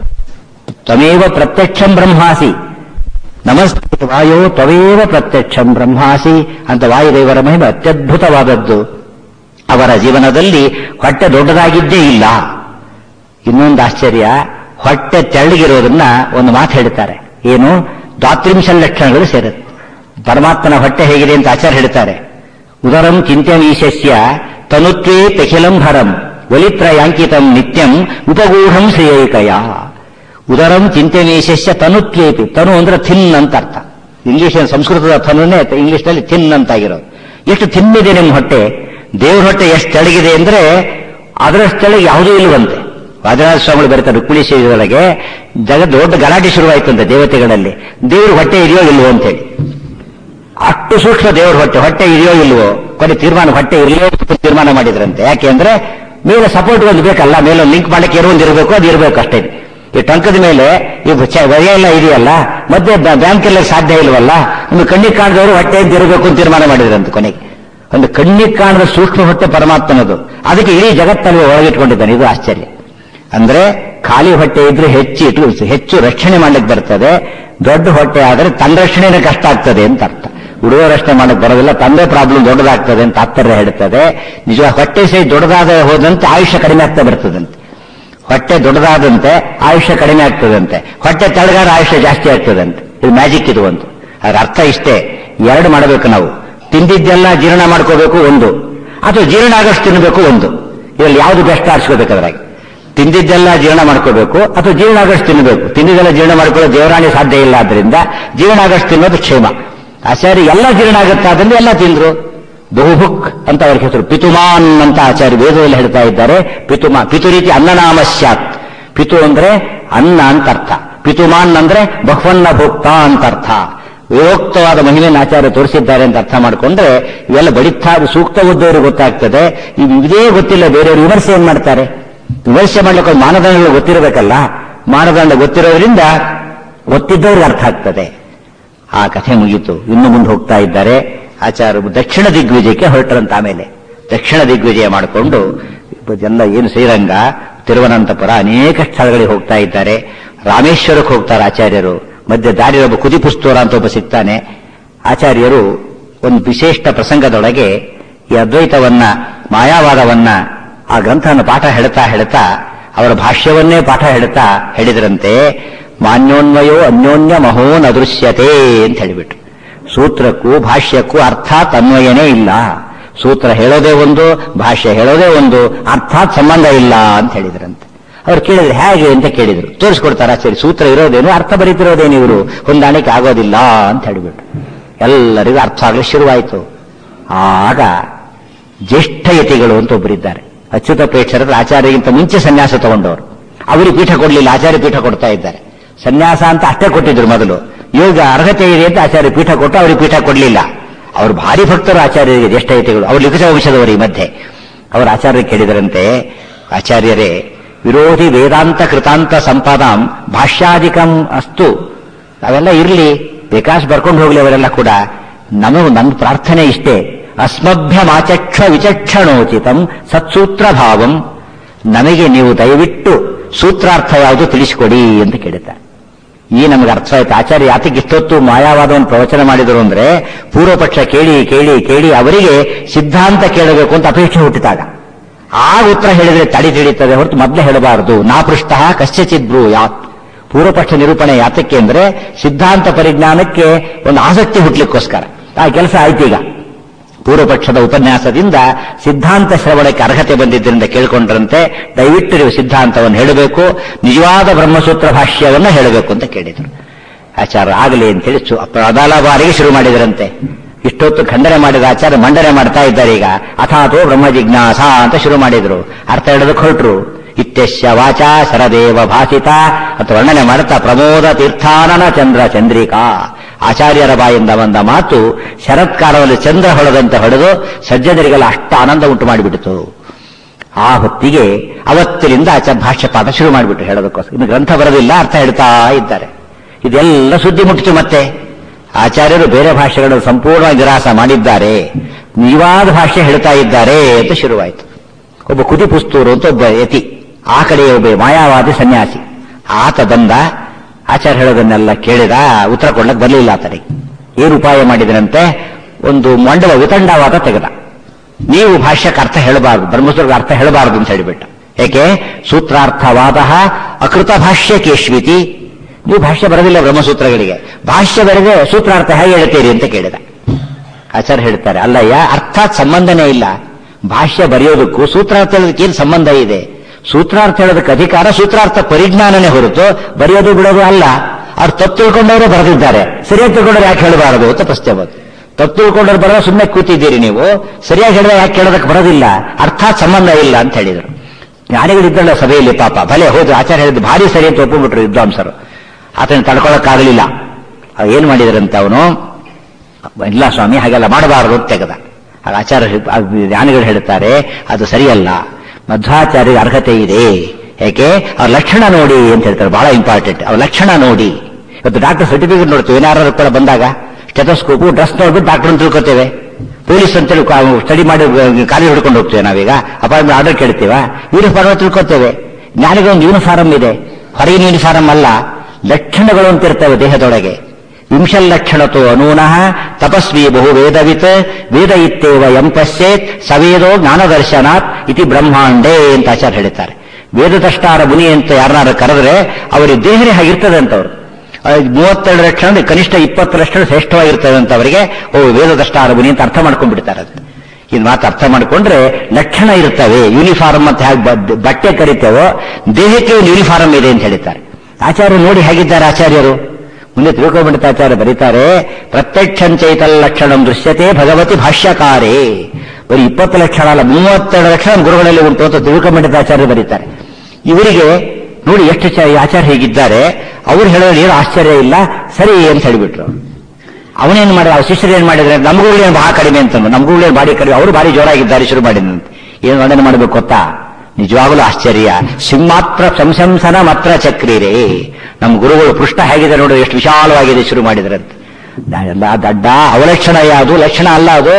ತ್ವಮೇವ ಪ್ರತ್ಯಕ್ಷಂ ಬ್ರಹ್ಮಾಸಿ ನಮಸ್ತೆ ವಾಯೋ ತ್ವಮೇವ ಪ್ರತ್ಯಕ್ಷಂ ಬ್ರಹ್ಮಾಸಿ ಅಂತ ವಾಯುದೇವರ ಮಹಿಮೆ ಅತ್ಯದ್ಭುತವಾದದ್ದು ಅವರ ಜೀವನದಲ್ಲಿ ಹೊಟ್ಟೆ ದೊಡ್ಡದಾಗಿದ್ದೇ ಇಲ್ಲ ಇನ್ನೊಂದು ಆಶ್ಚರ್ಯ ಹೊಟ್ಟೆ ತೆಳ್ಳಗಿರೋದನ್ನ ಒಂದು ಮಾತು ಹೇಳ್ತಾರೆ ಏನು ದ್ವಾತ್ರಿಂಶ ಲಕ್ಷಣಗಳು ಸೇರುತ್ತೆ ಪರಮಾತ್ಮನ ಹೊಟ್ಟೆ ಹೇಗಿದೆ ಅಂತ ಆಚಾರ್ಯ ಹೇಳ್ತಾರೆ ಉದರಂ ಚಿಂತ್ಯಮೀಶಸ್ಯ ತನುತ್ವೇ ತಖಿಲಂ ಭರಂ ವಲಿತ್ರಯಾಂಕಿತಂ ನಿತ್ಯಂ ಉಪಗೂಢಂ ಶ್ರೇಯೈಕಯ ಉದರಂ ಚಿಂತ್ಯಮೀಶಸ್ಯ ತನುತ್ವೇಪಿ ತನು ಅಂದ್ರೆ ಥಿನ್ ಅಂತ ಅರ್ಥ ಇಂಗ್ಲಿಷ್ ಸಂಸ್ಕೃತದ ತನುನೇ ಇಂಗ್ಲಿಷ್ನಲ್ಲಿ ಥಿನ್ ಅಂತಾಗಿರೋದು ಎಷ್ಟು ಥಿನ್ನಿದೆ ನಿಮ್ಮ ಹೊಟ್ಟೆ ದೇವ್ರ ಹೊಟ್ಟೆ ಎಷ್ಟು ತೆಳಗಿದೆ ಅಂದ್ರೆ ಅದರಷ್ಟು ತೆಳಗೆ ಯಾವುದೂ ಇಲ್ವಂತೆ ವಾದರಾಜ ಸ್ವಾಮಿಗಳು ಬರೀತಾರೆ ರುಕ್ಮಿಣಿ ಶರೀರದೊಳಗೆ ಜಗತ್ ದೊಡ್ಡ ಗಲಾಟೆ ಶುರುವಾಯ್ತಂತೆ ದೇವತೆಗಳಲ್ಲಿ ದೇವ್ರ ಹೊಟ್ಟೆ ಇದೆಯೋ ಇಲ್ವೋ ಅಂತೇಳಿ ಅಷ್ಟು ಸೂಕ್ಷ್ಮ ದೇವರ ಹೊಟ್ಟೆ ಹೊಟ್ಟೆ ಇದೆಯೋ ಇಲ್ವೋ ಕೊನೆ ತೀರ್ಮಾನ ಹೊಟ್ಟೆ ಇರಲೋ ತೀರ್ಮಾನ ಮಾಡಿದ್ರಂತೆ ಯಾಕೆ ಅಂದ್ರೆ ಮೇಲೆ ಸಪೋರ್ಟ್ ಒಂದು ಬೇಕಲ್ಲ ಮೇಲೆ ಲಿಂಕ್ ಮಾಡಕ್ಕೆ ಏನೋ ಒಂದು ಇರಬೇಕು ಅದು ಇರಬೇಕು ಅಷ್ಟೇ ಈ ಟಂಕದ ಮೇಲೆ ಈ ಚ- ವಯ ಎಲ್ಲ ಇದೆಯಲ್ಲ ಮಧ್ಯೆ ಬ್ಯಾಂಕ್ ಎಲ್ಲ ಸಾಧ್ಯ ಇಲ್ವಲ್ಲ ಒಂದು ಕಣ್ಣಿಗೆ ಕಾಣದವರು ಹೊಟ್ಟೆ ಅಂತ ಇರಬೇಕು ಅಂತ ತೀರ್ಮಾನ ಮಾಡಿದ್ರಂತೆ ಕೊನೆಗೆ ಒಂದು ಕಣ್ಣಿಗೆ ಕಾಣದ ಸೂಕ್ಷ್ಮ ಹೊಟ್ಟೆ ಪರಮಾತ್ಮನದು ಅದಕ್ಕೆ ಇಡೀ ಜಗತ್ತಲ್ಲಿ ಒಳಗಿಟ್ಕೊಂಡಿದ್ದಾನೆ ಇದು ಆಶ್ಚರ್ಯ ಅಂದ್ರೆ ಖಾಲಿ ಹೊಟ್ಟೆ ಇದ್ರೆ ಹೆಚ್ಚು ಇಟ್ಟು ಹೆಚ್ಚು ರಕ್ಷಣೆ ಮಾಡ್ಲಿಕ್ಕೆ ಬರ್ತದೆ ದೊಡ್ಡ ಹೊಟ್ಟೆ ಆದರೆ ತನ್ನ ರಕ್ಷಣೆನೇ ಕಷ್ಟ ಆಗ್ತದೆ ಅಂತ ಅರ್ಥ ಹುಡುಗ ರಕ್ಷಣೆ ಮಾಡಕ್ ಬರೋದಿಲ್ಲ ತಂದೆ ಪ್ರಾಬ್ಲಮ್ ದೊಡ್ಡದಾಗ್ತದೆ ಅಂತ ತಾತ್ಪರ್ಯ ಹೇಳ್ತದೆ ನಿಜ ಹೊಟ್ಟೆ ಸೈ ದೊಡ್ಡದಾದ ಹೋದಂತೆ ಆಯುಷ್ಯ ಕಡಿಮೆ ಆಗ್ತಾ ಬರ್ತದಂತೆ ಹೊಟ್ಟೆ ದೊಡ್ಡದಾದಂತೆ ಆಯುಷ್ಯ ಕಡಿಮೆ ಆಗ್ತದಂತೆ ಹೊಟ್ಟೆ ತೆಳಗಾದ ಆಯುಷ್ಯ ಜಾಸ್ತಿ ಆಗ್ತದಂತೆ ಇದು ಮ್ಯಾಜಿಕ್ ಇದು ಒಂದು ಅದರ ಅರ್ಥ ಇಷ್ಟೇ ಎರಡು ಮಾಡಬೇಕು ನಾವು ತಿಂದಿದ್ದೆಲ್ಲ ಜೀರ್ಣ ಮಾಡ್ಕೋಬೇಕು ಒಂದು ಅಥವಾ ಜೀರ್ಣ ಆಗೋಷ್ಟು ತಿನ್ನಬೇಕು ಒಂದು ಇದರಲ್ಲಿ ಯಾವುದು ಬೆಸ್ಟ್ ಆರಿಸ್ಕೋಬೇಕು ಅದ್ರಾಗ ತಿಂದಿದ್ದೆಲ್ಲ ಜೀರ್ಣ ಮಾಡ್ಕೋಬೇಕು ಅಥವಾ ಜೀರ್ಣ ಆಗೋಷ್ಟು ತಿನ್ನಬೇಕು ತಿಂದಿದ್ದೆಲ್ಲ ಜೀರ್ಣ ಮಾಡ್ಕೊಳ್ಳೋ ದೇವರಾಣಿ ಸಾಧ್ಯ ಇಲ್ಲ ಆದ್ರಿಂದ ಜೀರ್ಣ ಆಗೋಷ್ಟು ತಿನ್ನೋದು ಕ್ಷೇಮ ಆಚಾರ್ಯ ಎಲ್ಲ ಜೀರ್ಣ ಆಗುತ್ತಾ ಅದರಿಂದ ಎಲ್ಲ ತಿಂದ್ರು ಬಹುಭುಕ್ ಅಂತ ಅವ್ರ ಹೆಸರು ಪಿತುಮಾನ್ ಅಂತ ಆಚಾರ್ಯ ವೇದದಲ್ಲಿ ಹೇಳ್ತಾ ಇದ್ದಾರೆ ಪಿತುಮಾ ಪಿತು ರೀತಿ ಅನ್ನನಾಮ ಸ್ಯಾತ್ ಪಿತು ಅಂದ್ರೆ ಅನ್ನ ಅಂತ ಅರ್ಥ ಪಿತುಮಾನ್ ಅಂದ್ರೆ ಬಹುವನ್ನ ಭೋಕ್ತ ಅಂತ ಅರ್ಥ ವಿರೋಕ್ತವಾದ ಮಹಿಮೆಯನ್ನು ಆಚಾರ್ಯ ತೋರಿಸಿದ್ದಾರೆ ಅಂತ ಅರ್ಥ ಮಾಡಿಕೊಂಡ್ರೆ ಇವೆಲ್ಲ ಬಡಿತಾ ಸೂಕ್ತ ಓದೋರಿಗೆ ಗೊತ್ತಾಗ್ತದೆ ಇವ್ ಇದೇ ಗೊತ್ತಿಲ್ಲ ಬೇರೆಯವರು ವಿಮರ್ಶೆ ಏನ್ ಮಾಡ್ತಾರೆ ವಿಮರ್ಶೆ ಮಾಡ್ಲಿಕ್ಕೆ ಒಂದು ಮಾನದಂಡಗಳು ಗೊತ್ತಿರಬೇಕಲ್ಲ ಮಾನದಂಡ ಗೊತ್ತಿರೋದ್ರಿಂದ ಗೊತ್ತಿದ್ದವ್ರಿಗೆ ಅರ್ಥ ಆಗ್ತದೆ ಆ ಕಥೆ ಮುಗೀತು ಇನ್ನು ಮುಂದೆ ಹೋಗ್ತಾ ಇದ್ದಾರೆ ಆಚಾರ್ಯರು ದಕ್ಷಿಣ ದಿಗ್ವಿಜಯಕ್ಕೆ ಹೊರಟರಂತ ಆಮೇಲೆ ದಕ್ಷಿಣ ದಿಗ್ವಿಜಯ ಮಾಡಿಕೊಂಡು ಎಲ್ಲ ಏನು ಶ್ರೀರಂಗ ತಿರುವನಂತಪುರ ಅನೇಕ ಸ್ಥಳಗಳಿಗೆ ಹೋಗ್ತಾ ಇದ್ದಾರೆ ರಾಮೇಶ್ವರಕ್ಕೆ ಹೋಗ್ತಾರೆ ಆಚಾರ್ಯರು ಮಧ್ಯ ದಾರಿಯೊಬ್ಬ ಕುದಿಪುಸ್ತೂರ ಅಂತ ಒಬ್ಬ ಸಿಗ್ತಾನೆ ಆಚಾರ್ಯರು ಒಂದು ವಿಶಿಷ್ಟ ಪ್ರಸಂಗದೊಳಗೆ ಈ ಅದ್ವೈತವನ್ನ ಮಾಯಾವಾದವನ್ನ ಆ ಗ್ರಂಥವನ್ನು ಪಾಠ ಹೇಳ್ತಾ ಹೇಳ್ತಾ ಅವರ ಭಾಷ್ಯವನ್ನೇ ಪಾಠ ಹೇಳ್ತಾ ಹೇಳಿದ್ರಂತೆ ಮಾನ್ಯೋನ್ವಯೋ ಅನ್ಯೋನ್ಯ ಮಹೋನ್ ಅದೃಶ್ಯತೆ ಅಂತ ಹೇಳಿಬಿಟ್ಟು ಸೂತ್ರಕ್ಕೂ ಭಾಷ್ಯಕ್ಕೂ ಅರ್ಥಾತ್ ಅನ್ವಯನೇ ಇಲ್ಲ ಸೂತ್ರ ಹೇಳೋದೇ ಒಂದು ಭಾಷ್ಯ ಹೇಳೋದೇ ಒಂದು ಅರ್ಥಾತ್ ಸಂಬಂಧ ಇಲ್ಲ ಅಂತ ಹೇಳಿದ್ರಂತೆ ಅವ್ರು ಕೇಳಿದ್ರೆ ಹೇಗೆ ಅಂತ ಕೇಳಿದ್ರು ತೋರಿಸ್ಕೊಡ್ತಾರ ಸರಿ ಸೂತ್ರ ಇರೋದೇನು ಅರ್ಥ ಬರೀತಿರೋದೇನು ಇವರು ಹೊಂದಾಣಿಕೆ ಆಗೋದಿಲ್ಲ ಅಂತ ಹೇಳಿಬಿಟ್ಟು ಎಲ್ಲರಿಗೂ ಅರ್ಥ ಆಗಲಿ ಶುರುವಾಯಿತು ಆಗ ಜ್ಯೇಷ್ಠ ಯತಿಗಳು ಅಂತ ಒಬ್ಬರಿದ್ದಾರೆ ಅಚ್ಯುತ ಪ್ರೇಕ್ಷರ ಆಚಾರ್ಯಗಿಂತ ಮುಂಚೆ ಸನ್ಯಾಸ ತಗೊಂಡವರು ಅವರಿಗೆ ಪೀಠ ಕೊಡ್ಲಿಲ್ಲ ಆಚಾರ್ಯ ಪೀಠ ಕೊಡ್ತಾ ಇದ್ದಾರೆ ಸನ್ಯಾಸ ಅಂತ ಅಷ್ಟೇ ಕೊಟ್ಟಿದ್ರು ಮೊದಲು ಯೋಗ ಅರ್ಹತೆ ಇದೆ ಅಂತ ಆಚಾರ್ಯ ಪೀಠ ಕೊಟ್ಟು ಅವರಿಗೆ ಪೀಠ ಕೊಡ್ಲಿಲ್ಲ ಅವರು ಭಾರಿ ಭಕ್ತರು ಆಚಾರ್ಯರಿಗೆ ಜ್ಯೇಷ್ಠ ಯತಿಗಳು ಅವರು ಲಿಖಿತ ವಂಶದವರು ಈ ಮಧ್ಯೆ ಅವರು ಆಚಾರ್ಯ ಕೇಳಿದರಂತೆ ಆಚಾರ್ಯರೇ ವಿರೋಧಿ ವೇದಾಂತ ಕೃತಾಂತ ಸಂಪಾದಾಂ ಭಾಷ್ಯಾಧಿಕಂ ಅಸ್ತು ಅವೆಲ್ಲ ಇರಲಿ ವಿಕಾಸ್ ಬರ್ಕೊಂಡು ಹೋಗ್ಲಿ ಅವರೆಲ್ಲ ಕೂಡ ನಮಗೂ ನನ್ನ ಪ್ರಾರ್ಥನೆ ಇಷ್ಟೇ ಅಸ್ಮಭ್ಯಮಾಚಕ್ಷ ವಿಚಕ್ಷಣೋಚಿತಂ ಸತ್ಸೂತ್ರ ಭಾವಂ ನಮಗೆ ನೀವು ದಯವಿಟ್ಟು ಸೂತ್ರಾರ್ಥ ಯಾವುದು ತಿಳಿಸಿಕೊಡಿ ಅಂತ ಕೇಳುತ್ತಾರೆ ಈ ನಮಗೆ ಅರ್ಥ ಆಯ್ತು ಆಚಾರ್ಯ ಯಾತಕ್ಕೆ ಇಷ್ಟೊತ್ತು ಮಾಯಾವಾದವನ್ನು ಪ್ರವಚನ ಮಾಡಿದರು ಅಂದ್ರೆ ಪೂರ್ವ ಪಕ್ಷ ಕೇಳಿ ಕೇಳಿ ಕೇಳಿ ಅವರಿಗೆ ಸಿದ್ಧಾಂತ ಕೇಳಬೇಕು ಅಂತ ಅಪೇಕ್ಷೆ ಹುಟ್ಟಿದಾಗ ಆ ಉತ್ತರ ಹೇಳಿದ್ರೆ ತಡಿ ತಿಳಿಯುತ್ತದೆ ಹೊರತು ಮೊದಲೇ ಹೇಳಬಾರದು ನಾ ಪೃಷ್ಟ ಕಶ್ಚಿತ್ ಯಾತ್ ಪೂರ್ವಪಕ್ಷ ನಿರೂಪಣೆ ಯಾತಕ್ಕೆ ಅಂದ್ರೆ ಸಿದ್ಧಾಂತ ಪರಿಜ್ಞಾನಕ್ಕೆ ಒಂದು ಆಸಕ್ತಿ ಹುಟ್ಲಿಕ್ಕೋಸ್ಕರ ಆ ಕೆಲಸ ಆಯ್ತು ಈಗ ಪೂರ್ವಪಕ್ಷದ ಉಪನ್ಯಾಸದಿಂದ ಸಿದ್ಧಾಂತ ಶ್ರವಣಕ್ಕೆ ಅರ್ಹತೆ ಬಂದಿದ್ದರಿಂದ ಕೇಳ್ಕೊಂಡ್ರಂತೆ ದಯವಿಟ್ಟು ನೀವು ಸಿದ್ಧಾಂತವನ್ನು ಹೇಳಬೇಕು ನಿಜವಾದ ಬ್ರಹ್ಮಸೂತ್ರ ಭಾಷ್ಯವನ್ನು ಹೇಳಬೇಕು ಅಂತ ಕೇಳಿದರು ಆಚಾರ ಆಗಲಿ ಅಂತೇಳಿ ಸು- ಪ್ರಧಾನ ಬಾರಿಗೆ ಶುರು ಮಾಡಿದರಂತೆ ಇಷ್ಟೊತ್ತು ಖಂಡನೆ ಮಾಡಿದ ಆಚಾರ ಮಂಡನೆ ಮಾಡ್ತಾ ಇದ್ದಾರೆ ಈಗ ಅಥಾತೋ ಬ್ರಹ್ಮ ಜಿಜ್ಞಾಸ ಅಂತ ಶುರು ಮಾಡಿದ್ರು ಅರ್ಥ ಹೇಳೋದಕ್ಕೆ ಹೊರಟ್ರು ಇತ್ಯಸ್ಯ ವಾಚ ಶರದೇವ ಭಾಸಿತ ಅಂತ ವರ್ಣನೆ ಮಾಡುತ್ತಾ ಪ್ರಮೋದ ತೀರ್ಥಾನನ ಚಂದ್ರ ಚಂದ್ರಿಕಾ ಆಚಾರ್ಯರ ಬಾಯಿಂದ ಬಂದ ಮಾತು ಶರತ್ಕಾಲದಲ್ಲಿ ಚಂದ್ರ ಹೊಳೆದಂತೆ ಹೊಡೆದು ಸಜ್ಜನರಿಗೆಲ್ಲ ಅಷ್ಟ ಆನಂದ ಉಂಟು ಮಾಡಿಬಿಟ್ಟಿತು ಆ ಹೊತ್ತಿಗೆ ಅವತ್ತಿನಿಂದ ಆಚಾರ್ಯ ಭಾಷ್ಯ ಪಾಠ ಶುರು ಮಾಡಿಬಿಟ್ಟು ಹೇಳೋದಕ್ಕೋಸ್ಕರ ಇನ್ನು ಗ್ರಂಥ ಬರೋದಿಲ್ಲ ಅರ್ಥ ಹೇಳ್ತಾ ಇದ್ದಾರೆ ಇದೆಲ್ಲ ಸುದ್ದಿ ಮುಟ್ಟಿತು ಮತ್ತೆ ಆಚಾರ್ಯರು ಬೇರೆ ಭಾಷೆಗಳನ್ನು ಸಂಪೂರ್ಣ ನಿರಾಸ ಮಾಡಿದ್ದಾರೆ ನಿಜವಾದ ಭಾಷೆ ಹೇಳ್ತಾ ಇದ್ದಾರೆ ಅಂತ ಶುರುವಾಯಿತು ಒಬ್ಬ ಕುದಿ ಪುಸ್ತೂರು ಅಂತ ಒಬ್ಬ ಯತಿ ಆ ಕಡೆ ಒಬ್ಬ ಮಾಯಾವಾದಿ ಸನ್ಯಾಸಿ ಆತ ಬಂದ ಆಚಾರ್ಯ ಹೇಳೋದನ್ನೆಲ್ಲ ಕೇಳಿದ ಉತ್ತರ ಕೊಡ್ಲಕ್ಕೆ ಬರಲಿಲ್ಲ ಆತನಿಗೆ ಏನು ಉಪಾಯ ಮಾಡಿದನಂತೆ ಒಂದು ಮಂಡಲ ವಿತಂಡವಾದ ತೆಗೆದ ನೀವು ಭಾಷ್ಯಕ್ಕೆ ಅರ್ಥ ಹೇಳಬಾರದು ಬ್ರಹ್ಮಸೂತ್ರಕ್ಕೆ ಅರ್ಥ ಹೇಳಬಾರದು ಅಂತ ಹೇಳಿಬಿಟ್ಟ ಏಕೆ ಸೂತ್ರಾರ್ಥವಾದ ಅಕೃತ ಭಾಷ್ಯ ಕೇಶ್ವಿತಿ ನೀವು ಭಾಷ್ಯ ಬರೋದಿಲ್ಲ ಬ್ರಹ್ಮಸೂತ್ರಗಳಿಗೆ ಭಾಷ್ಯ ಬರೆದೆ ಸೂತ್ರಾರ್ಥ ಹೇಗೆ ಹೇಳ್ತೀರಿ ಅಂತ ಕೇಳಿದ ಆಚಾರ್ಯ ಹೇಳ್ತಾರೆ ಅಲ್ಲಯ್ಯ ಅರ್ಥಾತ್ ಸಂಬಂಧನೇ ಇಲ್ಲ ಭಾಷ್ಯ ಬರೆಯೋದಕ್ಕೂ ಸೂತ್ರಾರ್ಥ ಹೇಳೋದಕ್ಕೆ ಏನು ಸಂಬಂಧ ಇದೆ ಸೂತ್ರಾರ್ಥ ಹೇಳೋದಕ್ಕೆ ಅಧಿಕಾರ ಸೂತ್ರಾರ್ಥ ಪರಿಜ್ಞಾನನೇ ಹೊರತು ಬರೆಯೋದು ಬಿಡೋದು ಅಲ್ಲ ಅವ್ರು ತಪ್ಪು ತಿಳ್ಕೊಂಡವರು ಬರೆದಿದ್ದಾರೆ ಸರಿಯಾಗಿ ತಿಳ್ಕೊಂಡವ್ರು ಯಾಕೆ ಹೇಳಬಾರದು ಅಂತ ಪ್ರಶ್ನೆ ಬಂತು ತಪ್ಪು ತಿಳ್ಕೊಂಡವ್ರು ಬರೋ ಸುಮ್ಮನೆ ಕೂತಿದ್ದೀರಿ ನೀವು ಸರಿಯಾಗಿ ಹೇಳಿದ್ರೆ ಯಾಕೆ ಕೇಳೋದಕ್ಕೆ ಬರೋದಿಲ್ಲ ಅರ್ಥಾತ್ ಸಂಬಂಧ ಇಲ್ಲ ಅಂತ ಹೇಳಿದರು ಜ್ಞಾನಿಗಳಿದ್ದಲ್ಲ ಸಭೆಯಲ್ಲಿ ಪಾಪ ಭಲೆ ಹೋದ್ರು ಆಚಾರ್ಯ ಹೇಳಿದ್ದು ಭಾರಿ ಸರಿ ಅಂತ ಒಪ್ಪಿಬಿಟ್ರು ವಿದ್ವಾಂಸರು ಆತನ ತಡ್ಕೊಳಕ್ಕಾಗಲಿಲ್ಲ ಅವ್ ಏನ್ ಮಾಡಿದ್ರಂತ ಅವನು ಇಲ್ಲ ಸ್ವಾಮಿ ಹಾಗೆಲ್ಲ ಮಾಡಬಾರದು ಅಂತ ತೆಗೆದ ಆಗ ಆಚಾರ್ಯ ಹೇಳ್- ಆ ಜ್ಞಾನಿಗಳು ಹೇಳ್ತಾರೆ ಅದು ಸರಿಯಲ್ಲ ಮಧ್ವಾಚಾರ್ಯ ಅರ್ಹತೆ ಇದೆ ಯಾಕೆ ಅವ್ರ ಲಕ್ಷಣ ನೋಡಿ ಅಂತ ಹೇಳ್ತಾರೆ ಬಹಳ ಇಂಪಾರ್ಟೆಂಟ್ ಅವ್ರ ಲಕ್ಷಣ ನೋಡಿ ಇವತ್ತು ಡಾಕ್ಟರ್ ಸರ್ಟಿಫಿಕೇಟ್ ನೋಡ್ತೀವಿ ಏನಾರು ಕೂಡ ಬಂದಾಗ ಸ್ಟೆಥೋಸ್ಕೋಪು ಡ್ರೆಸ್ ನೋಡ್ಬಿಟ್ಟು ಡಾಕ್ಟರ್ ಅಂತ ತಿಳ್ಕೊತೇವೆ ಪೊಲೀಸ್ ಅಂತೇಳಿ ಸ್ಟಡಿ ಮಾಡಿ ಕಾಲೇಜ್ ಹಿಡ್ಕೊಂಡು ಹೋಗ್ತೇವೆ ನಾವೀಗ ಅಪಾಯಿಂಟ್ಮೆಂಟ್ ಆರ್ಡರ್ ಕೇಳ್ತೀವ ಯೂನಿಫಾರ್ಮ್ ತಿಳ್ಕೊತೇವೆ ಜ್ಞಾನಿಗೆ ಒಂದು ಯೂನಿಫಾರ್ಮ್ ಇದೆ ಹೊರಗಿನ ಯೂನಿಫಾರ್ಮ್ ಅಲ್ಲ ಲಕ್ಷಣಗಳು ಅಂತ ಇರ್ತವೆ ದೇಹದೊಳಗೆ ವಿಂಶಲ್ಲಕ್ಷಣತೋ ಅನೂನಃ ತಪಸ್ವಿ ಬಹು ವೇದವಿತ್ ವೇದ ಇತ್ತೇವ ಎಂ ಪಶ್ಯೇತ್ ಸವೇದೋ ಜ್ಞಾನದರ್ಶನಾತ್ ಇತಿ ಬ್ರಹ್ಮಾಂಡೇ ಅಂತ ಆಚಾರ್ಯ ಹೇಳ್ತಾರೆ ವೇದದಷ್ಟಾರ ಮುನಿ ಅಂತ ಯಾರನ್ನಾರು ಕರೆದ್ರೆ ಅವರಿಗೆ ದೇಹನೇ ಹಾಗಿರ್ತದೆ ಅಂತವ್ರು ಮೂವತ್ತೆರಡು ಲಕ್ಷಣ ಅಂದ್ರೆ ಕನಿಷ್ಠ ಇಪ್ಪತ್ತು ಲಕ್ಷಣ ಶ್ರೇಷ್ಠವಾಗಿರ್ತದೆ ಅಂತ ಅವರಿಗೆ ಓ ವೇದದಷ್ಟಾರ ಮುನಿ ಅಂತ ಅರ್ಥ ಮಾಡ್ಕೊಂಡ್ಬಿಡ್ತಾರೆ ಅದು ಇದು ಮಾತು ಅರ್ಥ ಮಾಡ್ಕೊಂಡ್ರೆ ಲಕ್ಷಣ ಇರ್ತವೆ ಯೂನಿಫಾರ್ಮ್ ಅಂತ ಹೇಗೆ ಬ- ಬಟ್ಟೆ ಕರಿತೇವೋ ದೇಹಕ್ಕೆ ಒಂದು ಯೂನಿಫಾರ್ಮ್ ಇದೆ ಅಂತ ಹೇಳ್ತಾರೆ ಆಚಾರ್ಯ ನೋಡಿ ಹೇಗಿದ್ದಾರೆ ಆಚಾರ್ಯರು ಮುಂದೆ ತಿಳ್ಕೊಂಡ್ಬಿಡ್ತ ಆಚಾರ್ಯ ಬರೀತಾರೆ ಪ್ರತ್ಯಕ್ಷಂಚೈತಲ್ ಲಕ್ಷಣಂ ದೃಶ್ಯತೆ ಭಗವತಿ ಭಾಷ್ಯಕಾರೇ ಬರೀ ಇಪ್ಪತ್ತು ಲಕ್ಷಣ ಅಲ್ಲ ಮೂವತ್ತೆರಡು ಲಕ್ಷಣ ಗುರುಗಳಲ್ಲಿ ಉಂಟು ಅಂತ ತಿಳ್ಕೊಂಡ್ಬಿಟ್ಟಿದ್ದ ಆಚಾರ್ಯ ಬರೀತಾರೆ ಇವರಿಗೆ ನೋಡಿ ಎಷ್ಟು ಚ- ಈ ಆಚಾರ್ಯ ಹೇಗಿದ್ದಾರೆ ಅವ್ರು ಹೇಳೋದು ಏನು ಆಶ್ಚರ್ಯ ಇಲ್ಲ ಸರಿ ಅಂತ ಹೇಳಿಬಿಟ್ರು ಅವನೇನ್ ಮಾಡಿದ ಅವ್ರ ಶಿಷ್ಯರು ಏನ್ ಮಾಡಿದ್ರೆ ನಮಗುಗಳೇನು ಬಹಳ ಕಡಿಮೆ ಅಂತ ನಮಗುಗಳೇನು ಬಾಡಿ ಕಡಿಮೆ ಅವರು ಬಾರಿ ಜೋರಾಗಿದ್ದಾರೆ ಶುರು ಮಾಡಿದಂತೆ ಏನು ವರ್ಣನೆ ಮಾಡಬೇಕು ಗೊತ್ತಾ ನಿಜವಾಗಲೂ ಆಶ್ಚರ್ಯ ಸಿಂಹಾತ್ರ ಸಂಶಂಸನ ಮಾತ್ರ ಚಕ್ರೀರೇ ನಮ್ಮ ಗುರುಗಳು ಪೃಷ್ಠ ಹೇಗಿದೆ ನೋಡು ಎಷ್ಟು ವಿಶಾಲವಾಗಿದೆ ಶುರು ಮಾಡಿದ್ರಂತೆ ಎಲ್ಲ ದಡ್ಡ ಅವಲಕ್ಷಣ ಯಾವುದು ಲಕ್ಷಣ ಅಲ್ಲ ಅದು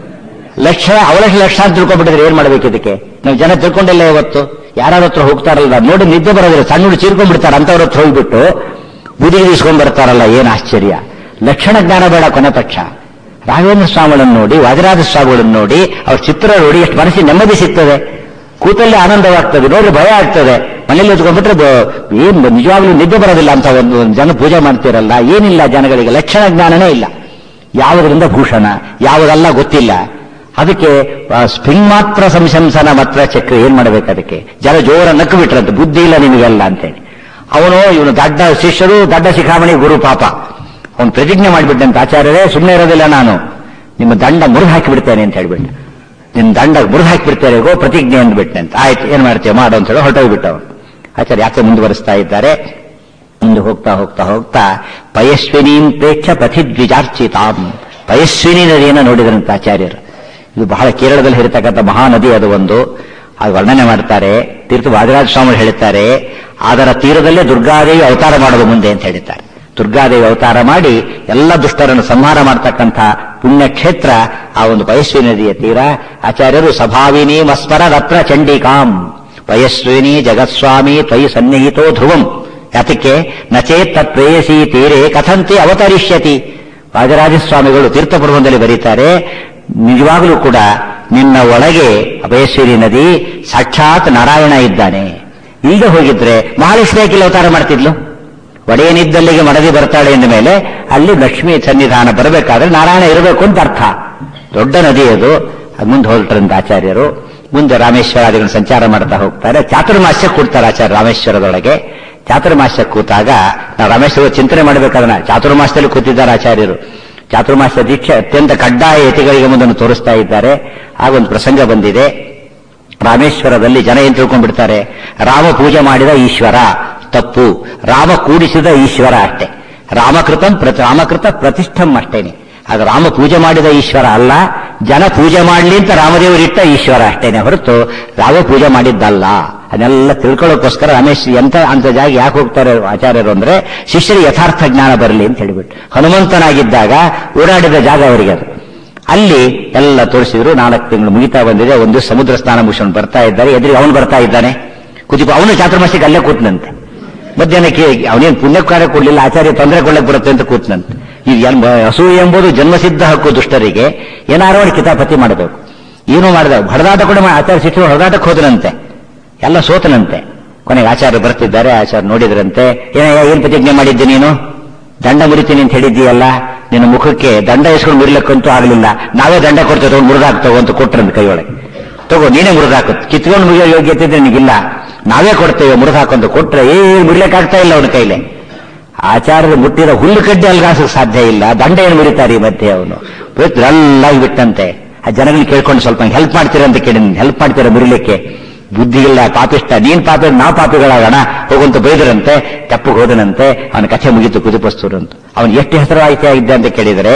ಲಕ್ಷಣ ಅವಲಕ್ಷಣ ಲಕ್ಷಣ ಅಂತ ತಿಳ್ಕೊಂಡ್ಬಿಟ್ಟಿದ್ರೆ ಏನ್ ಮಾಡ್ಬೇಕು ಇದಕ್ಕೆ ನಾವು ಜನ ತಿಳ್ಕೊಂಡಿಲ್ಲ ಇವತ್ತು ಯಾರ ಹತ್ರ ಹೋಗ್ತಾರಲ್ಲ ನೋಡಿ ನಿದ್ದೆ ಬರೋದಿಲ್ಲ ಸಣ್ಣ ಹುಡುಗ ಚೀರ್ಕೊಂಡ್ಬಿಡ್ತಾರೆ ಅಂತವ್ರ ಹತ್ರ ಹೋಗ್ಬಿಟ್ಟು ಬುದಿ ಇಸ್ಕೊಂಡ್ ಬರ್ತಾರಲ್ಲ ಏನ್ ಆಶ್ಚರ್ಯ ಲಕ್ಷಣ ಜ್ಞಾನ ಬೇಡ ಕೊನೆ ಪಕ್ಷ ರಾಘವೇಂದ್ರ ಸ್ವಾಮಿಗಳನ್ನು ನೋಡಿ ವಾದಿರಾಜ ಸ್ವಾಮಿಗಳನ್ನು ನೋಡಿ ಅವ್ರ ಚಿತ್ರ ನೋಡಿ ಎಷ್ಟು ಮನಸ್ಸಿಗೆ ನೆಮ್ಮದಿ ಸಿಗ್ತದೆ ಕೂತಲ್ಲಿ ಆನಂದವಾಗ್ತದೆ ನೋಡಿ ಭಯ ಆಗ್ತದೆ ಮನೇಲಿ ಎತ್ಕೊಂಡ್ಬಿಟ್ರೆ ಬ- ಏನ್ ನಿಜವಾಗ್ಲೂ ನಿದ್ದೆ ಬರೋದಿಲ್ಲ ಅಂತ ಒಂದು ಒಂದು ಜನ ಪೂಜೆ ಮಾಡ್ತಿರಲ್ಲ ಏನಿಲ್ಲ ಜನಗಳಿಗೆ ಲಕ್ಷಣ ಜ್ಞಾನನೇ ಇಲ್ಲ ಯಾವುದರಿಂದ ಭೂಷಣ ಯಾವುದಲ್ಲ ಗೊತ್ತಿಲ್ಲ ಅದಕ್ಕೆ ಆ, ಸ್ಪ್ರಿಂಗ್ ಮಾತ್ರ ಸಂಶಂಸನ ಮಾತ್ರ ಚಕ್ರ ಏನ್ ಮಾಡ್ಬೇಕು ಅದಕ್ಕೆ ಜನ ಜೋರ ನಕ್ಕು ಬಿಟ್ರಂತೆ ಬುದ್ಧಿ ಇಲ್ಲ ನಿಮಗೆಲ್ಲ ಅಂತೇಳಿ ಅವನು ಇವನು ದಡ್ಡ ಶಿಷ್ಯರು ದಡ್ಡ ಶಿಖಾಮಣಿ ಗುರು ಪಾಪ ಅವನು ಪ್ರತಿಜ್ಞೆ ಮಾಡಿಬಿಟ್ಟಂತ ಆಚಾರ್ಯರೇ ಸುಮ್ಮನೆ ಇರೋದಿಲ್ಲ ನಾನು ನಿಮ್ಮ ದಂಡ ಮುರಿದು ಹಾಕಿ ಬಿಡ್ತೇನೆ ಅಂತ ಹೇಳ್ಬಿಟ್ಟು ನಿನ್ನ ದಂಡ ಮುರಿದು ಹಾಕಿ ಬಿಡ್ತೇನೆ ಗೋ ಪ್ರತಿಜ್ಞೆ ಅಂದ್ಬಿಟ್ಟೆ ಅಂತ ಆಯ್ತು ಏನ್ ಮಾಡ್ತೇವೆ ಮಾಡು ಅಂತ ಹೇಳಿ ಹೊರಟೋಗ್ಬಿಟ್ಟ ಅವನು ಆಚಾರ್ಯ ಯಾಕೆ ಮುಂದುವರಿಸ್ತಾ ಇದ್ದಾರೆ ಮುಂದೆ ಹೋಗ್ತಾ ಹೋಗ್ತಾ ಹೋಗ್ತಾ ಪಯಸ್ವಿನೀಂ ಪ್ರೇಕ್ಷ ಪಥಿದ್ವಿಜಾರ್ಚಿತಾಂ ಪಯಸ್ವಿನಿ ನದಿಯನ್ನು ನೋಡಿದ್ರಂತ ಆಚಾರ್ಯರು ಇದು ಬಹಳ ಕೇರಳದಲ್ಲಿ ಇರತಕ್ಕಂಥ ಮಹಾನದಿ ಅದು ಒಂದು ಅದು ವರ್ಣನೆ ಮಾಡ್ತಾರೆ ತೀರ್ಥ ವಾದಿರಾಜ ಸ್ವಾಮಿ ಹೇಳುತ್ತಾರೆ ಅದರ ತೀರದಲ್ಲೇ ದುರ್ಗಾದೇವಿ ಅವತಾರ ಮಾಡೋದು ಮುಂದೆ ಅಂತ ಹೇಳಿದ್ದಾರೆ ದುರ್ಗಾದೇವಿ ಅವತಾರ ಮಾಡಿ ಎಲ್ಲ ದುಷ್ಟರನ್ನು ಸಂಹಾರ ಮಾಡತಕ್ಕಂಥ ಪುಣ್ಯಕ್ಷೇತ್ರ ಆ ಒಂದು ಪಯಸ್ವಿನಿ ನದಿಯ ತೀರ ಆಚಾರ್ಯರು ಸಭಾವಿನಿ ಮಸ್ಮರ ರತ್ನ ಚಂಡಿಕಾಂ ಪಯಸ್ವಿನಿ ಜಗತ್ಸ್ವಾಮಿ ತ್ವಯಿ ಸನ್ನಿಹಿತೋ ಧ್ರುವಂ ಯಾತಕ್ಕೆ ನಚೇತ್ ತತ್ ಪ್ರೇಯಸಿ ತೀರೆ ಕಥಂತೆ ಅವತರಿಷ್ಯತಿ ರಾಜರಾಜಸ್ವಾಮಿಗಳು ತೀರ್ಥಪರ್ವದಲ್ಲಿ ಬರೀತಾರೆ ನಿಜವಾಗಲೂ ಕೂಡ ನಿನ್ನ ಒಳಗೆ ಅಭಯಶ್ವರಿ ನದಿ ಸಾಕ್ಷಾತ್ ನಾರಾಯಣ ಇದ್ದಾನೆ ಈಗ ಹೋಗಿದ್ರೆ ಮಹಾಲಕ್ಷ್ಮಿ ಯಾಕಿಲ್ಲ ಅವತಾರ ಮಾಡ್ತಿದ್ಲು ಒಡೆಯನಿದ್ದಲ್ಲಿಗೆ ಮಡದಿ ಬರ್ತಾಳೆ ಎಂದ ಮೇಲೆ ಅಲ್ಲಿ ಲಕ್ಷ್ಮಿ ಸನ್ನಿಧಾನ ಬರಬೇಕಾದ್ರೆ ನಾರಾಯಣ ಇರಬೇಕು ಅಂತ ಅರ್ಥ ದೊಡ್ಡ ನದಿ ಅದು ಅದು ಮುಂದೆ ಹೊರಟ್ರಂತ ಆಚಾರ್ಯರು ಮುಂದೆ ರಾಮೇಶ್ವರಾದಿಗಳನ್ನು ಸಂಚಾರ ಮಾಡ್ತಾ ಹೋಗ್ತಾರೆ ಚಾತುರ್ಮಾಸ್ಯ ಕೂಡ್ತಾರೆ ಆಚಾರ್ಯ ರಾಮೇಶ್ವರದೊಳಗೆ ಚಾತುರ್ಮಾಸ್ಯ ಕೂತಾಗ ನಾವು ರಾಮೇಶ್ವರ ಚಿಂತನೆ ಮಾಡಬೇಕಾದ್ರೆ ಚಾತುರ್ಮಾಸದಲ್ಲಿ ಕೂತಿದ್ದಾರೆ ಆಚಾರ್ಯರು ಚಾತುರ್ಮಾಸ್ಯ ದೀಕ್ಷೆ ಅತ್ಯಂತ ಕಡ್ಡಾಯ ಯತಿಗಳಿಗೆ ಮುಂದನ್ನು ತೋರಿಸ್ತಾ ಇದ್ದಾರೆ ಆಗ ಒಂದು ಪ್ರಸಂಗ ಬಂದಿದೆ ರಾಮೇಶ್ವರದಲ್ಲಿ ಜನ ಏನ್ ತಿಳ್ಕೊಂಡ್ಬಿಡ್ತಾರೆ ರಾಮ ಪೂಜೆ ಮಾಡಿದ ಈಶ್ವರ ತಪ್ಪು ರಾಮ ಕೂಡಿಸಿದ ಈಶ್ವರ ಅಷ್ಟೇ ರಾಮಕೃತಂ ಪ್ರತಿ ರಾಮಕೃತ ಪ್ರತಿಷ್ಠಂ ಅಷ್ಟೇನೆ ಅದು ರಾಮ ಪೂಜೆ ಮಾಡಿದ ಈಶ್ವರ ಅಲ್ಲ ಜನ ಪೂಜೆ ಮಾಡಲಿ ಅಂತ ರಾಮದೇವರಿಟ್ಟ ಈಶ್ವರ ಅಷ್ಟೇನೆ ಹೊರತು ರಾಮ ಪೂಜೆ ಮಾಡಿದ್ದಲ್ಲ ಅದನ್ನೆಲ್ಲ ತಿಳ್ಕೊಳ್ಳೋಕ್ಕೋಸ್ಕರ ರಮೇಶ್ ಎಂತ ಅಂತ ಜಾಗ ಯಾಕೆ ಹೋಗ್ತಾರೆ ಆಚಾರ್ಯರು ಅಂದ್ರೆ ಶಿಷ್ಯರಿಗೆ ಯಥಾರ್ಥ ಜ್ಞಾನ ಬರಲಿ ಅಂತ ಹೇಳಿಬಿಟ್ಟು ಹನುಮಂತನಾಗಿದ್ದಾಗ ಓಡಾಡಿದ ಜಾಗ ಅವರಿಗೆ ಅದು ಅಲ್ಲಿ ಎಲ್ಲ ತೋರಿಸಿದ್ರು ನಾಲ್ಕು ತಿಂಗಳು ಮುಗಿತಾ ಬಂದಿದೆ ಒಂದು ಸಮುದ್ರ ಸ್ನಾನ ಮುಗಿಸ್ಕೊಂಡು ಬರ್ತಾ ಇದ್ದಾರೆ ಎದುರಿಗೆ ಅವನು ಬರ್ತಾ ಇದ್ದಾನೆ ಕುದಿಪ ಅವನು ಚಾತುರ್ಮಾಸಿಗೆ ಅಲ್ಲೇ ಕೂತ್ನಂತೆ ಮಧ್ಯಾಹ್ನಕ್ಕೆ ಅವನೇನು ಪುಣ್ಯ ಕಾರ್ಯ ಕೊಡ್ಲಿಲ್ಲ ಆಚಾರ್ಯ ತೊಂದರೆ ಕೊಡ್ಲಕ್ ಬರುತ್ತೆ ಅಂತ ಕೂತ್ನಂತೆ ಇದು ಏನ್ ಬ- ಅಸೂಯೆ ಎಂಬುದು ಜನ್ಮಸಿದ್ಧ ಹಕ್ಕು ದುಷ್ಟರಿಗೆ ಏನಾರು ಮಾಡಿ ಕಿತಾಪತಿ ಮಾಡಬೇಕು ಏನು ಮಾಡಿದ ಹೊಡೆದಾಟ ಕೂಡ ಮಾ- ಆಚಾರ್ಯ ಶಿಕ್ಷಣ ಹೊಡೆದಾಟಕ್ಕೆ ಹೋದನಂತೆ ಎಲ್ಲ ಸೋತನಂತೆ ಕೊನೆಗೆ ಆಚಾರ್ಯ ಬರ್ತಿದ್ದಾರೆ ಆಚಾರ್ಯ ನೋಡಿದ್ರಂತೆ ಏನಯ್ಯ ಏನ್ ಪ್ರತಿಜ್ಞೆ ಮಾಡಿದ್ದೆ ನೀನು ದಂಡ ಮುರಿತೀನಿ ಅಂತ ಹೇಳಿದ್ದೀಯಲ್ಲ ನಿನ್ನ ಮುಖಕ್ಕೆ ದಂಡ ಇಸ್ಕೊಂಡು ಮುರಿಲಕ್ಕಂತೂ ಆಗಲಿಲ್ಲ ನಾವೇ ದಂಡ ಕೊಡ್ತೇವೆ ತಗೊಂಡು ಮುರಿದಾಕ್ ತಗೋ ಅಂತ ಕೊಟ್ರಂತ ಕೈಯೊಳಗೆ ತಗೋ ನೀನೇ ಮುರಿದಾಕು ಕಿತ್ಕೊಂಡು ಮುಗಿಯೋ ಯೋಗ್ಯತೆ ಇದ್ರೆ ನಿನಗಿಲ್ಲ ನಾವೇ ಕೊಡ್ತೇವೆ ಮುರಿದಾಕಂತ ಕೊಟ್ರೆ ಏನ್ ಮುರಿಲಕ್ಕಾಗ್ತಾ ಇಲ್ಲ ಅವನ ಕೈಲೆ ಆಚಾರ್ಯರು ಮುಟ್ಟಿದ ಹುಲ್ಲು ಕಡ್ಡಿ ಅಲ್ಗಾಸಕ್ಕೆ ಸಾಧ್ಯ ಇಲ್ಲ ದಂಡ ಏನು ಮುರಿತಾರೆ ಈ ಮಧ್ಯೆ ಅವನು ರಲ್ಲಾಗಿ ಬಿಟ್ಟಂತೆ ಆ ಜನಗಳನ್ನ ಕೇಳ್ಕೊಂಡು ಸ್ವಲ್ಪ ಹೆಲ್ಪ್ ಮಾಡ್ತೀರಾ ಅಂತ ಕೇಳಿ ಹೆಲ್ಪ್ ಮಾಡ್ತೀರಾ ಮುರಿಲಿಕ್ಕೆ ಬುದ್ಧಿ ಇಲ್ಲ ಪಾಪಿಷ್ಟ ನೀನ್ ಪಾಪಿ ನಾವು ಪಾಪಿಗಳಾಗೋಣ ಹೋಗಂತ ಬೈದರಂತೆ ತಪ್ಪಿಗೆ ಹೋದನಂತೆ ಅವನ ಕಥೆ ಮುಗಿತು ಕುದುಪಸ್ತೂರಂತ ಅವನು ಎಷ್ಟು ಹೆಸರಾಯಿತಿ ಆಗಿದ್ದ ಅಂತ ಕೇಳಿದರೆ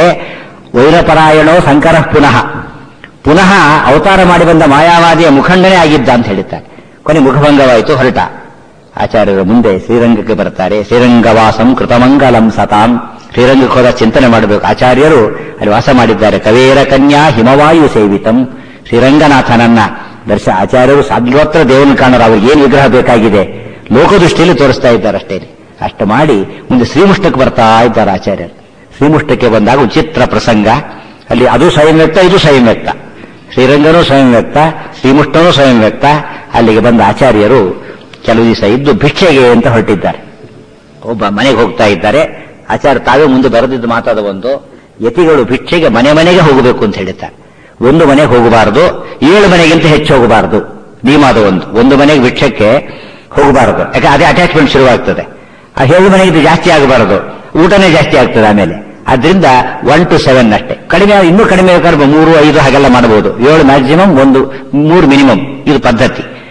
ವೈರಪರಾಯಣೋ ಸಂಕರ ಪುನಃ ಪುನಃ ಅವತಾರ ಮಾಡಿ ಬಂದ ಮಾಯಾವಾದಿಯ ಮುಖಂಡನೇ ಆಗಿದ್ದ ಅಂತ ಹೇಳಿದ್ದಾರೆ ಕೊನೆ ಮುಖಭಂಗವಾಯಿತು ಹೊರಟ ಆಚಾರ್ಯರು ಮುಂದೆ ಶ್ರೀರಂಗಕ್ಕೆ ಬರ್ತಾರೆ ಶ್ರೀರಂಗವಾಸಂ ಕೃತಮಂಗಲಂ ಸತಾಂ ಶ್ರೀರಂಗಕ್ಕೆ ಹೋದ ಚಿಂತನೆ ಮಾಡಬೇಕು ಆಚಾರ್ಯರು ಅಲ್ಲಿ ವಾಸ ಮಾಡಿದ್ದಾರೆ ಕವೇರ ಕನ್ಯಾ ಹಿಮವಾಯು ಸೇವಿತಂ ಶ್ರೀರಂಗನಾಥನನ್ನ ದರ್ಶ ಆಚಾರ್ಯರು ಸಾಧ್ಯೋತ್ರ ದೇವನ ಕಾಣರು ಅವ್ರಿಗೆ ಏನು ವಿಗ್ರಹ ಬೇಕಾಗಿದೆ ಲೋಕದೃಷ್ಟಿಯಲ್ಲಿ ತೋರಿಸ್ತಾ ಇದ್ದಾರೆ ಅಷ್ಟೇ ಅಷ್ಟು ಮಾಡಿ ಮುಂದೆ ಶ್ರೀಮುಷ್ಟಕ್ಕೆ ಬರ್ತಾ ಇದ್ದಾರೆ ಆಚಾರ್ಯರು ಶ್ರೀಮುಷ್ಟಕ್ಕೆ ಬಂದಾಗ ವಿಚಿತ್ರ ಪ್ರಸಂಗ ಅಲ್ಲಿ ಅದು ಸ್ವಯಂ ವ್ಯಕ್ತ ಇದು ಸ್ವಯಂ ವ್ಯಕ್ತ ಶ್ರೀರಂಗನೂ ಸ್ವಯಂ ವ್ಯಕ್ತ ಶ್ರೀಮುಷ್ಟನೂ ಸ್ವಯಂ ವ್ಯಕ್ತ ಅಲ್ಲಿಗೆ ಬಂದ ಆಚಾರ್ಯರು ಕೆಲವು ದಿವಸ ಇದ್ದು ಭಿಕ್ಷೆಗೆ ಅಂತ ಹೊರಟಿದ್ದಾರೆ ಒಬ್ಬ ಮನೆಗೆ ಹೋಗ್ತಾ ಇದ್ದಾರೆ ಆಚಾರ್ಯ ತಾವೇ ಮುಂದೆ ಬರೆದಿದ್ದು ಮಾತಾದ ಒಂದು ಯತಿಗಳು ಭಿಕ್ಷೆಗೆ ಮನೆ ಮನೆಗೆ ಹೋಗಬೇಕು ಅಂತ ಹೇಳಿದ್ದಾರೆ ಒಂದು ಮನೆಗೆ ಹೋಗಬಾರದು ಏಳು ಮನೆಗಿಂತ ಹೆಚ್ಚು ಹೋಗಬಾರದು ನಿಯಮಾದ ಒಂದು ಒಂದು ಮನೆಗೆ ಭಿಕ್ಷಕ್ಕೆ ಹೋಗಬಾರದು ಯಾಕೆ ಅದೇ ಅಟ್ಯಾಚ್ಮೆಂಟ್ ಶುರುವಾಗ್ತದೆ ಆ ಏಳು ಮನೆಗಿಂತ ಜಾಸ್ತಿ ಆಗಬಾರದು ಊಟನೇ ಜಾಸ್ತಿ ಆಗ್ತದೆ ಆಮೇಲೆ ಆದ್ರಿಂದ ಒನ್ ಟು ಸೆವೆನ್ ಅಷ್ಟೇ ಕಡಿಮೆ ಇನ್ನೂ ಕಡಿಮೆ ಬೇಕಾದ್ರೆ ಮೂರು ಐದು ಹಾಗೆಲ್ಲ ಮಾಡಬಹುದು ಏಳು ಮ್ಯಾಕ್ಸಿಮಮ್ ಒಂದು ಮೂರು ಮಿನಿಮಮ್ ಇದು ಪದ್ಧತಿ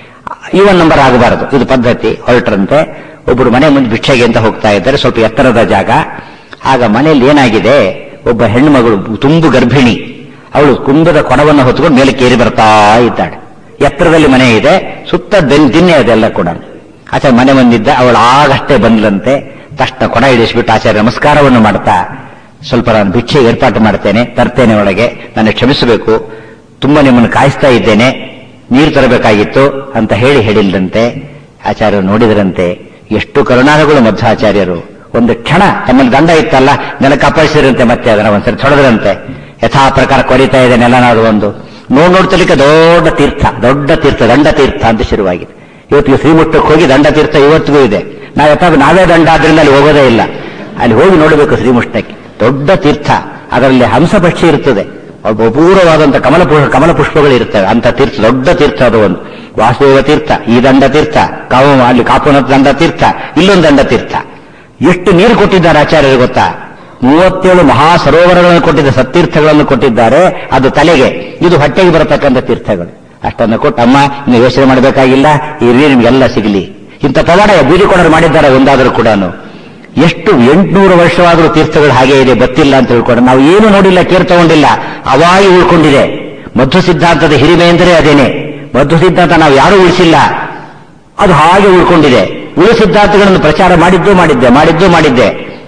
ಈವನ್ ನಂಬರ್ ಆಗಬಾರದು ಇದು ಪದ್ಧತಿ ಹೊರಟ್ರಂತೆ ಒಬ್ಬರು ಮನೆ ಮುಂದೆ ಭಿಕ್ಷೆಗೆ ಅಂತ ಹೋಗ್ತಾ ಇದ್ದಾರೆ ಸ್ವಲ್ಪ ಎತ್ತರದ ಜಾಗ ಆಗ ಮನೆಯಲ್ಲಿ ಏನಾಗಿದೆ ಒಬ್ಬ ಹೆಣ್ಣು ಮಗಳು ತುಂಬು ಗರ್ಭಿಣಿ ಅವಳು ಕುಂಭದ ಕೊಡವನ್ನು ಹೊತ್ಕೊಂಡು ಮೇಲೆ ಕೇರಿ ಬರ್ತಾ ಇದ್ದಾಳೆ ಎತ್ತರದಲ್ಲಿ ಮನೆ ಇದೆ ಸುತ್ತ ಬೆನ್ ದಿನ್ನೆ ಅದೆಲ್ಲ ಕೂಡ ಆಚಾರ್ಯ ಮನೆ ಬಂದಿದ್ದ ಅವಳು ಆಗಷ್ಟೇ ಬಂದ್ಲಂತೆ ತಕ್ಷಣ ಕೊಡ ಇಳಿಸ್ಬಿಟ್ಟು ಆಚಾರ್ಯ ನಮಸ್ಕಾರವನ್ನು ಮಾಡ್ತಾ ಸ್ವಲ್ಪ ನಾನು ಭಿಕ್ಷೆ ಏರ್ಪಾಟು ಮಾಡ್ತೇನೆ ತರ್ತೇನೆ ಒಳಗೆ ನನ್ನ ಕ್ಷಮಿಸಬೇಕು ತುಂಬಾ ನಿಮ್ಮನ್ನು ಕಾಯಿಸ್ತಾ ಇದ್ದೇನೆ ನೀರು ತರಬೇಕಾಗಿತ್ತು ಅಂತ ಹೇಳಿ ಹೇಳಿಲ್ಲದಂತೆ ಆಚಾರ್ಯರು ನೋಡಿದರಂತೆ ಎಷ್ಟು ಕರುಣಾಳುಗಳು ಮಧ್ವಾಚಾರ್ಯರು ಒಂದು ಕ್ಷಣ ತಮ್ಮಲ್ಲಿ ದಂಡ ಇತ್ತಲ್ಲ ನೆಲಕ್ಕೆ ಅಪ್ಪಳಿಸಿರಂತೆ ಮತ್ತೆ ಅದನ್ನ ಒಂದ್ಸರಿ ತೊಳೆದ್ರಂತೆ ಯಥಾ ಪ್ರಕಾರ ಕೊರಿತಾ ಇದೆ ನೆಲನಾದ್ರು ಒಂದು ನೋಡ್ ನೋಡ್ತಲಿಕ್ಕೆ ದೊಡ್ಡ ತೀರ್ಥ ದೊಡ್ಡ ತೀರ್ಥ ದಂಡ ತೀರ್ಥ ಅಂತ ಶುರುವಾಗಿದೆ ಇವತ್ತಿಗೆ ಶ್ರೀಮುಟ್ಟಕ್ಕೆ ಹೋಗಿ ದಂಡ ತೀರ್ಥ ಇವತ್ತಿಗೂ ಇದೆ ನಾವು ಯಥಾ ನಾವೇ ದಂಡ ಆದ್ರಿಂದ ಅಲ್ಲಿ ಹೋಗೋದೇ ಇಲ್ಲ ಅಲ್ಲಿ ಹೋಗಿ ನೋಡಬೇಕು ಶ್ರೀಮುಷ್ಟಕ್ಕೆ ದೊಡ್ಡ ತೀರ್ಥ ಅದರಲ್ಲಿ ಹಂಸ ಪಕ್ಷಿ ಇರ್ತದೆ ಒಬ್ಬ ಅಪೂರ್ವವಾದಂಥ ಕಮಲ ಪುಷ್ಪ ಕಮಲ ಪುಷ್ಪಗಳು ಇರ್ತವೆ ಅಂತ ತೀರ್ಥ ದೊಡ್ಡ ತೀರ್ಥ ಅದು ಒಂದು ವಾಸುದೇವ ತೀರ್ಥ ಈ ದಂಡ ತೀರ್ಥ ಕಾವು ಅಲ್ಲಿ ಕಾಪುನ ದಂಡ ತೀರ್ಥ ಇಲ್ಲೊಂದು ದಂಡ ತೀರ್ಥ ಎಷ್ಟು ನೀರು ಕೊಟ್ಟಿದ್ದಾರೆ ಆಚಾರ್ಯರು ಗೊತ್ತಾ ಮೂವತ್ತೇಳು ಮಹಾ ಸರೋವರಗಳನ್ನು ಕೊಟ್ಟಿದ್ದ ಸತ್ತೀರ್ಥಗಳನ್ನು ಕೊಟ್ಟಿದ್ದಾರೆ ಅದು ತಲೆಗೆ ಇದು ಹೊಟ್ಟೆಗೆ ಬರತಕ್ಕಂಥ ತೀರ್ಥಗಳು ಅಷ್ಟನ್ನು ಕೊಟ್ಟು ಅಮ್ಮ ಇನ್ನು ಯೋಚನೆ ಮಾಡಬೇಕಾಗಿಲ್ಲ ಈ ನೀರು ನಿಮಗೆಲ್ಲ ಸಿಗಲಿ ಇಂಥ ಪವಾಡ ಬೀದಿಕೊಂಡರು ಮಾಡಿದ್ದಾರೆ ಒಂದಾದರೂ ಕೂಡ ಎಷ್ಟು ಎಂಟುನೂರು ವರ್ಷವಾದರೂ ತೀರ್ಥಗಳು ಹಾಗೆ ಇದೆ ಗೊತ್ತಿಲ್ಲ ಅಂತ ತಿಳ್ಕೊಂಡು ನಾವು ಏನು ನೋಡಿಲ್ಲ ಕೇರ್ ತಗೊಂಡಿಲ್ಲ ಅವಾಗಿ ಉಳ್ಕೊಂಡಿದೆ ಮಧ್ವ ಸಿದ್ಧಾಂತದ ಹಿರಿಮೆ ಎಂದರೆ ಅದೇನೆ ಮಧ್ವ ಸಿದ್ಧಾಂತ ನಾವು ಯಾರೂ ಉಳಿಸಿಲ್ಲ ಅದು ಹಾಗೆ ಉಳ್ಕೊಂಡಿದೆ ಉಳು ಸಿದ್ಧಾಂತಗಳನ್ನು ಪ್ರಚಾರ ಮಾಡಿದ್ದು ಮಾಡಿದ್ದೆ ಮಾಡಿದ್ದು ಮಾಡಿದ್ದೆ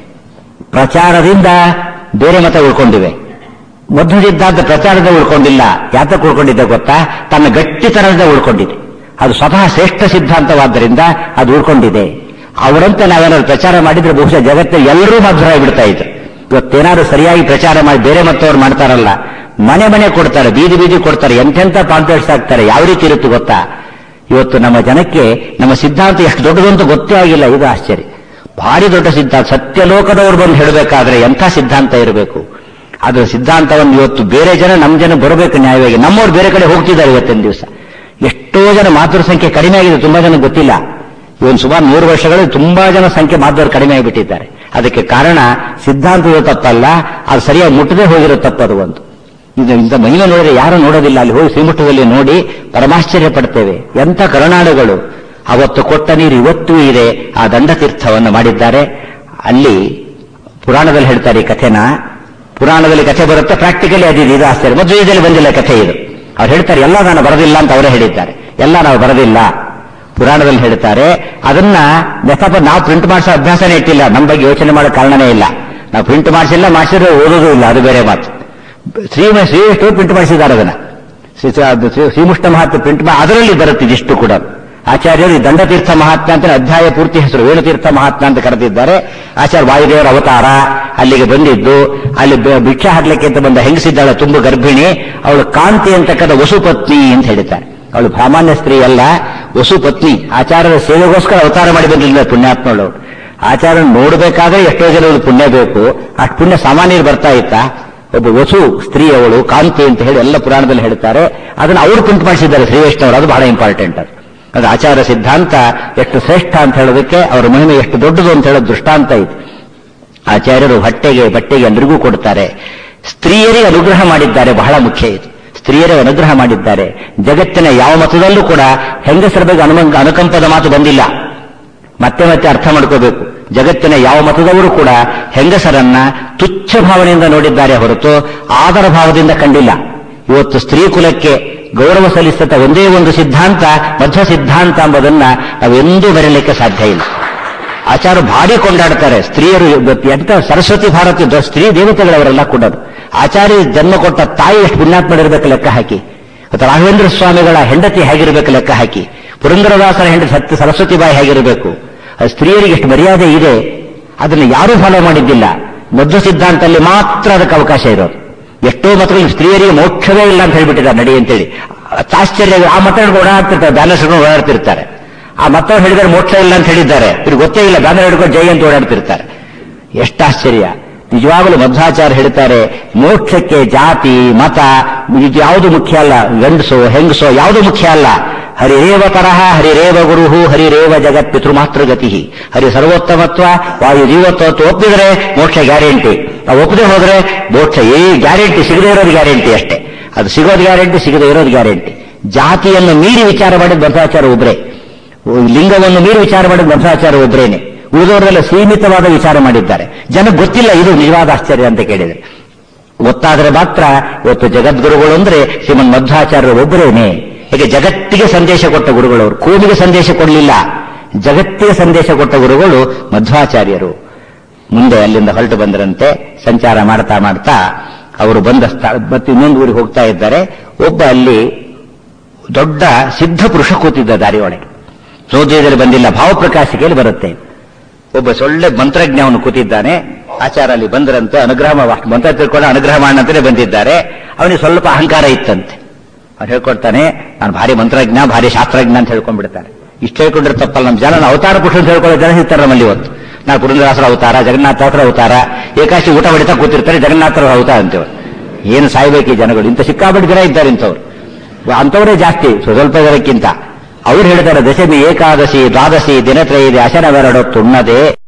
ಪ್ರಚಾರದಿಂದ ಬೇರೆ ಮತ ಉಳ್ಕೊಂಡಿವೆ ಮಧ್ವ ಸಿದ್ಧಾಂತ ಪ್ರಚಾರದ ಉಳ್ಕೊಂಡಿಲ್ಲ ಯಾತಕ್ಕೆ ಉಳ್ಕೊಂಡಿದ್ದೆ ಗೊತ್ತಾ ತನ್ನ ಗಟ್ಟಿತನದಿಂದ ಉಳ್ಕೊಂಡಿದೆ ಅದು ಸ್ವತಃ ಶ್ರೇಷ್ಠ ಸಿದ್ಧಾಂತವಾದ್ದರಿಂದ ಅದು ಉಳ್ಕೊಂಡಿದೆ ಅವರಂತೆ ನಾವೇನಾದ್ರು ಪ್ರಚಾರ ಮಾಡಿದ್ರೆ ಬಹುಶಃ ಜಗತ್ತಿನ ಎಲ್ಲರೂ ಮಧುರಾಗಿ ಬಿಡ್ತಾ ಇದ್ರು ಇವತ್ತೇನಾದ್ರು ಸರಿಯಾಗಿ ಪ್ರಚಾರ ಮಾಡಿ ಬೇರೆ ಮತ್ತವ್ರು ಮಾಡ್ತಾರಲ್ಲ ಮನೆ ಮನೆ ಕೊಡ್ತಾರೆ ಬೀದಿ ಬೀದಿ ಕೊಡ್ತಾರೆ ಎಂತೆಂಥ ಪಾಂಪ್ಲೆಟ್ಸ್ ಹಾಕ್ತಾರೆ ಯಾವ ರೀತಿ ಇರುತ್ತೆ ಗೊತ್ತಾ ಇವತ್ತು ನಮ್ಮ ಜನಕ್ಕೆ ನಮ್ಮ ಸಿದ್ಧಾಂತ ಎಷ್ಟು ದೊಡ್ಡದಂತ ಗೊತ್ತೇ ಆಗಿಲ್ಲ ಇದು ಆಶ್ಚರ್ಯ ಭಾರಿ ದೊಡ್ಡ ಸಿದ್ಧಾಂತ ಸತ್ಯಲೋಕದವ್ರು ಬಂದು ಹೇಳಬೇಕಾದ್ರೆ ಎಂಥ ಸಿದ್ಧಾಂತ ಇರಬೇಕು ಅದರ ಸಿದ್ಧಾಂತವನ್ನು ಇವತ್ತು ಬೇರೆ ಜನ ನಮ್ಮ ಜನ ಬರಬೇಕು ನ್ಯಾಯವಾಗಿ ನಮ್ಮವ್ರು ಬೇರೆ ಕಡೆ ಹೋಗ್ತಿದ್ದಾರೆ ಇವತ್ತಿನ ದಿವಸ ಎಷ್ಟೋ ಜನ ಮಾತೃ ಸಂಖ್ಯೆ ಕಡಿಮೆ ಆಗಿದೆ ತುಂಬಾ ಜನ ಗೊತ್ತಿಲ್ಲ ಇವನ್ ಸುಮಾರು ನೂರು ವರ್ಷಗಳಲ್ಲಿ ತುಂಬಾ ಜನ ಸಂಖ್ಯೆ ಮಾತವರು ಕಡಿಮೆ ಆಗಿಬಿಟ್ಟಿದ್ದಾರೆ ಅದಕ್ಕೆ ಕಾರಣ ಸಿದ್ಧಾಂತದ ತಪ್ಪಲ್ಲ ಅದು ಸರಿಯಾಗಿ ಮುಟ್ಟದೆ ಹೋಗಿರೋ ತಪ್ಪದು ಒಂದು ಇದು ಇಂಥ ಮಹಿಮೆ ನೋಡಿದ್ರೆ ಯಾರು ನೋಡೋದಿಲ್ಲ ಅಲ್ಲಿ ಹೋಗಿ ಶ್ರೀಮುಟ್ಟದಲ್ಲಿ ನೋಡಿ ಪರಮಾಶ್ಚರ್ಯ ಪಡ್ತೇವೆ ಎಂಥ ಕರುಣಾಳುಗಳು ಅವತ್ತು ಕೊಟ್ಟ ನೀರು ಇವತ್ತೂ ಇದೆ ಆ ದಂಡತೀರ್ಥವನ್ನು ಮಾಡಿದ್ದಾರೆ ಅಲ್ಲಿ ಪುರಾಣದಲ್ಲಿ ಹೇಳ್ತಾರೆ ಈ ಕಥೆನ ಪುರಾಣದಲ್ಲಿ ಕಥೆ ಬರುತ್ತೆ ಪ್ರಾಕ್ಟಿಕಲಿ ಅದಿದೆ ಇದು ಆಶ್ಚರ್ಯ ಮದುವೆಯಲ್ಲಿ ಬಂದಿಲ್ಲ ಕಥೆ ಇದು ಅವ್ರು ಹೇಳ್ತಾರೆ ಎಲ್ಲ ನಾನು ಬರೋದಿಲ್ಲ ಅಂತ ಅವರೇ ಹೇಳಿದ್ದಾರೆ ಎಲ್ಲ ನಾವು ಬರೋದಿಲ್ಲ ಪುರಾಣದಲ್ಲಿ ಹೇಳ್ತಾರೆ ಅದನ್ನ ನೆನಪ ನಾವು ಪ್ರಿಂಟ್ ಮಾಡಿಸೋ ಅಭ್ಯಾಸನೇ ಇಟ್ಟಿಲ್ಲ ನಮ್ಮ ಬಗ್ಗೆ ಯೋಚನೆ ಮಾಡೋ ಕಾರಣನೇ ಇಲ್ಲ ನಾವು ಪ್ರಿಂಟ್ ಮಾಡಿಸಿಲ್ಲ ಮಾಡಿಸಿದ್ರೆ ಓದೋದು ಇಲ್ಲ ಅದು ಬೇರೆ ಮಾತು ಶ್ರೀ ಶ್ರೀವಿಷ್ಣು ಪ್ರಿಂಟ್ ಮಾಡಿಸಿದ್ದಾರೆ ಅದನ್ನ ಶ್ರೀ- ಅದು ಶ್ರೀ- ಶ್ರೀಮುಷ್ಟ ಮಹಾತ್ಮ ಪ್ರಿಂಟ್ ಮಾ ಅದರಲ್ಲಿ ಬರುತ್ತೆ ಇದಿಷ್ಟು ಕೂಡ ಆಚಾರ್ಯರು ಈ ದಂಡತೀರ್ಥ ಮಹಾತ್ಮ ಅಂತ ಅಧ್ಯಾಯ ಪೂರ್ತಿ ಹೆಸರು ವೇಣುತೀರ್ಥ ಮಹಾತ್ಮ ಅಂತ ಕರೆದಿದ್ದಾರೆ ಆಚಾರ್ಯ ವಾಯುದೇವರ ಅವತಾರ ಅಲ್ಲಿಗೆ ಬಂದಿದ್ದು ಅಲ್ಲಿ ಬ- ಭಿಕ್ಷೆ ಹಾಕ್ಲಿಕ್ಕೆ ಅಂತ ಬಂದ ಹೆಂಗಸಿದ್ದಾಳೆ ತುಂಬು ಗರ್ಭಿಣಿ ಅವಳು ಕಾಂತಿ ಅಂತಕ್ಕಂಥ ವಸುಪತ್ನಿ ಅಂತ ಹೇಳಿದ್ದಾರೆ ಅವಳು ಸಾಮಾನ್ಯ ಸ್ತ್ರೀ ಅಲ್ಲ ವಸುಪತ್ನಿ ಆಚಾರ್ಯರ ಸೇವೆಗೋಸ್ಕರ ಅವತಾರ ಮಾಡಿ ಬಂದಿಲ್ಲ ಪುಣ್ಯಾತ್ಮಳು ಆಚಾರ್ಯ ನೋಡಬೇಕಾದ್ರೆ ಎಷ್ಟೋ ಜನ ಪುಣ್ಯ ಬೇಕು ಅಷ್ಟು ಪುಣ್ಯ ಸಾಮಾನ್ಯರು ಬರ್ತಾ ಇತ್ತಾ ಒಬ್ಬ ವಸು ಸ್ತ್ರೀ ಅವಳು ಕಾಂತಿ ಅಂತ ಹೇಳಿ ಎಲ್ಲ ಪುರಾಣದಲ್ಲಿ ಹೇಳ್ತಾರೆ ಅದನ್ನು ಅವರು ಪ್ರಿಂಟ್ ಮಾಡಿಸಿದ್ದಾರೆ ಶ್ರೀ ವೈಷ್ಣವರು ಅದು ಬಹಳ ಇಂಪಾರ್ಟೆಂಟ್ ಅದು ಅದು ಆಚಾರ ಸಿದ್ಧಾಂತ ಎಷ್ಟು ಶ್ರೇಷ್ಠ ಅಂತ ಹೇಳೋದಕ್ಕೆ ಅವರ ಮಹಿಮೆ ಎಷ್ಟು ದೊಡ್ಡದು ಅಂತ ಹೇಳೋದು ದೃಷ್ಟಾಂತ ಇದೆ ಆಚಾರ್ಯರು ಹೊಟ್ಟೆಗೆ ಬಟ್ಟೆಗೆ ಎಲ್ರಿಗೂ ಕೊಡ್ತಾರೆ ಸ್ತ್ರೀಯರಿಗೆ ಅನುಗ್ರಹ ಮಾಡಿದ್ದಾರೆ ಬಹಳ ಮುಖ್ಯ ಇದು ಸ್ತ್ರೀಯರಿಗೆ ಅನುಗ್ರಹ ಮಾಡಿದ್ದಾರೆ ಜಗತ್ತಿನ ಯಾವ ಮತದಲ್ಲೂ ಕೂಡ ಹೆಂಗಸರ ಬಗ್ಗೆ ಅನುಮಂಗ ಅನುಕಂಪದ ಮಾತು ಬಂದಿಲ್ಲ ಮತ್ತೆ ಮತ್ತೆ ಅರ್ಥ ಮಾಡ್ಕೋಬೇಕು ಜಗತ್ತಿನ ಯಾವ ಮತದವರು ಕೂಡ ಹೆಂಗಸರನ್ನ ತುಚ್ಛ ಭಾವನೆಯಿಂದ ನೋಡಿದ್ದಾರೆ ಹೊರತು ಆದರ ಭಾವದಿಂದ ಕಂಡಿಲ್ಲ ಇವತ್ತು ಸ್ತ್ರೀ ಕುಲಕ್ಕೆ ಗೌರವ ಸಲ್ಲಿಸತ ಒಂದೇ ಒಂದು ಸಿದ್ಧಾಂತ ಮಧ್ವ ಸಿದ್ಧಾಂತ ಎಂಬುದನ್ನ ನಾವೆಂದೂ ಬರಲಿಕ್ಕೆ ಸಾಧ್ಯ ಇಲ್ಲ ಆಚಾರ ಭಾರಿ ಕೊಂಡಾಡ್ತಾರೆ ಸ್ತ್ರೀಯರು ಇವತ್ತು ಎಂತ ಸರಸ್ವತಿ ಭಾರತಿ ದೊ- ಸ್ತ್ರೀ ದೇವತೆಗಳವರೆಲ್ಲ ಕೂಡ ಆಚಾರ್ಯ ಜನ್ಮ ಕೊಟ್ಟ ತಾಯಿ ಎಷ್ಟು ಪುಣ್ಯಾತ್ಮ ಮಾಡಿರ್ಬೇಕು ಲೆಕ್ಕ ಹಾಕಿ ಮತ್ತು ರಾಘವೇಂದ್ರ ಸ್ವಾಮಿಗಳ ಹೆಂಡತಿ ಹೇಗಿರಬೇಕು ಲೆಕ್ಕ ಹಾಕಿ ಪುರಂದರದಾಸರ ಹೆಂಡತಿ ಸತ್ಯ ಸರಸ್ವತಿ ಬಾಯಿ ಹೇಗಿರಬೇಕು ಆ ಸ್ತ್ರೀಯರಿಗೆ ಎಷ್ಟು ಮರ್ಯಾದೆ ಇದೆ ಅದನ್ನು ಯಾರೂ ಫಾಲೋ ಮಾಡಿದ್ದಿಲ್ಲ ಮಧ್ವ ಸಿದ್ಧಾಂತದಲ್ಲಿ ಮಾತ್ರ ಅದಕ್ಕೆ ಅವಕಾಶ ಇರೋದು ಎಷ್ಟೋ ಮತಗಳು ಸ್ತ್ರೀಯರಿಗೆ ಮೋಕ್ಷವೇ ಇಲ್ಲ ಅಂತ ಹೇಳ್ಬಿಟ್ಟಿದ್ದಾರೆ ನಡಿ ಅಂತೇಳಿ ಆಶ್ಚರ್ಯ ಆ ಮತ ಹಿಡ್ಕೊಂಡು ಓಡಾಡ್ತಿರ್ತಾರೆ ಬ್ಯಾನರ್ಸ್ ಹಿಡ್ಕೊಂಡು ಓಡಾಡ್ತಿರ್ತಾರೆ ಆ ಮತ್ತವ್ರು ಹೇಳಿದರೆ ಮೋಕ್ಷ ಇಲ್ಲ ಅಂತ ಹೇಳಿದ್ದಾರೆ ಇವ್ರಿಗೆ ಗೊತ್ತೇ ಇಲ್ಲ ಬ್ಯಾನರ್ ಹಿಡ್ಕೊಂಡು ಜೈ ಅಂತ ಓಡಾಡ್ತಿರ್ತಾರೆ ಎಷ್ಟು ಆಶ್ಚರ್ಯ ನಿಜವಾಗಲೂ ಮಧ್ವಾಚಾರ್ಯ ಹೇಳ್ತಾರೆ ಮೋಕ್ಷಕ್ಕೆ ಜಾತಿ ಮತ ಇದು ಯಾವುದು ಮುಖ್ಯ ಅಲ್ಲ ಗಂಡಸೋ ಹೆಂಗಸೋ ಯಾವುದು ಮುಖ್ಯ ಅಲ್ಲ ಹರಿರೇವ ತರಹ ಹರಿರೇವ ಗುರುಹು ಹರಿರೇವ ಜಗತ್ ಪಿತೃಮಾತೃಗತಿ ಹರಿ ಸರ್ವೋತ್ತಮತ್ವ ವಾಯು ಜೀವತ್ವತ್ವ ಒಪ್ಪಿದರೆ ಮೋಕ್ಷ ಗ್ಯಾರಂಟಿ ನಾವು ಒಪ್ಪದೆ ಹೋದ್ರೆ ಮೋಕ್ಷ ಏ ಗ್ಯಾರಂಟಿ ಸಿಗದೇ ಇರೋದು ಗ್ಯಾರಂಟಿ ಅಷ್ಟೇ ಅದು ಸಿಗೋದು ಗ್ಯಾರಂಟಿ ಸಿಗದೇ ಇರೋದು ಗ್ಯಾರಂಟಿ ಜಾತಿಯನ್ನು ಮೀರಿ ವಿಚಾರ ಮಾಡಿದ ಮಧ್ವಾಚಾರ್ಯ ಒಬ್ಬರೇ ಲಿಂಗವನ್ನು ಮೀರಿ ವಿಚಾರ ಮಾಡಿದ ಮಧ್ವಾಚಾರ್ಯ ಒಬ್ಬರೇನೆ ಉಳಿದವರೆಲ್ಲ ಸೀಮಿತವಾದ ವಿಚಾರ ಮಾಡಿದ್ದಾರೆ ಜನ ಗೊತ್ತಿಲ್ಲ ಇದು ನಿಜವಾದ ಆಶ್ಚರ್ಯ ಅಂತ ಕೇಳಿದರೆ ಗೊತ್ತಾದರೆ ಮಾತ್ರ ಇವತ್ತು ಜಗದ್ಗುರುಗಳು ಅಂದ್ರೆ ಶ್ರೀಮನ್ ಮಧ್ವಾಚಾರ್ಯರು ಒಬ್ಬರೇನೆ ಹೇಗೆ ಜಗತ್ತಿಗೆ ಸಂದೇಶ ಕೊಟ್ಟ ಗುರುಗಳವರು ಕೋಮಿಗೆ ಸಂದೇಶ ಕೊಡಲಿಲ್ಲ ಜಗತ್ತಿಗೆ ಸಂದೇಶ ಕೊಟ್ಟ ಗುರುಗಳು ಮಧ್ವಾಚಾರ್ಯರು ಮುಂದೆ ಅಲ್ಲಿಂದ ಹೊರಟು ಬಂದರಂತೆ ಸಂಚಾರ ಮಾಡ್ತಾ ಮಾಡ್ತಾ ಅವರು ಬಂದ ಸ್ಥಳ ಮತ್ತೆ ಇನ್ನೊಂದು ಊರಿಗೆ ಹೋಗ್ತಾ ಇದ್ದಾರೆ ಒಬ್ಬ ಅಲ್ಲಿ ದೊಡ್ಡ ಸಿದ್ಧ ಪುರುಷ ಕೂತಿದ್ದ ದಾರಿಯೊಳಗೆ ಸೋದಯದಲ್ಲಿ ಬಂದಿಲ್ಲ ಭಾವಪ್ರಕಾಶಿಕೆಯಲ್ಲಿ ಬರುತ್ತೆ ಒಬ್ಬ ಸೊಳ್ಳೆ ಮಂತ್ರಜ್ಞ ಅವನು ಕೂತಿದ್ದಾನೆ ಆಚಾರ ಅಲ್ಲಿ ಬಂದರಂತೆ ಅನುಗ್ರಹ ಮಾ- ಮಂತ್ರ ತಿಳ್ಕೊಂಡು ಅನುಗ್ರಹ ಮಾಡಂತಾನೆ ಬಂದಿದ್ದಾರೆ ಅವನಿಗೆ ಸ್ವಲ್ಪ ಅಹಂಕಾರ ಇತ್ತಂತೆ ಅವ್ನು ಹೇಳ್ಕೊಡ್ತಾನೆ ನಾನು ಭಾರಿ ಮಂತ್ರಜ್ಞ ಭಾರಿ ಶಾಸ್ತ್ರಜ್ಞ ಅಂತ ಹೇಳ್ಕೊಂಡ್ಬಿಡ್ತಾನೆ ಇಷ್ಟ ಹೇಳ್ಕೊಂಡ್ರೆ ತಪ್ಪಲ್ಲ ನಮ್ಮ ಜನ ನಾವು ಅವತಾರ ಪುರುಷ ಅಂತ ಹೇಳ್ಕೊಳ್ಳೋ ಜನ ಇರ್ತಾರೆ ನಮ್ಮಲ್ಲಿ ಇವತ್ತು ನಾವು ಪುರಂದರಾಸರ ಅವತಾರ ಜಗನ್ನಾಥಾಸರ ಅವತಾರ ಏಕಾಶಿ ಊಟ ಹೊಡಿತಾ ಕೂತಿರ್ತಾರೆ ಜಗನ್ನಾಥರ ಅವತಾರ ಅಂತೇವೆ ಏನು ಸಾಯ್ಬೇಕು ಈ ಜನಗಳು ಇಂಥ ಸಿಕ್ಕಾಪಟ್ಟೆ ಜನ ಇದ್ದಾರೆ ಇಂಥವ್ರು ಅಂಥವರೇ ಜಾಸ್ತಿ ಸ್ವಲ್ಪ ಜನಕ್ಕಿಂತ ಅವ್ರು ಹೇಳ್ತಾರೆ ದಶಮಿ ಏಕಾದಶಿ ದ್ವಾದಶಿ ದಿನತ್ರಯದಿ ಅಶನವೆರಡು ತುಣ್ಣದೆ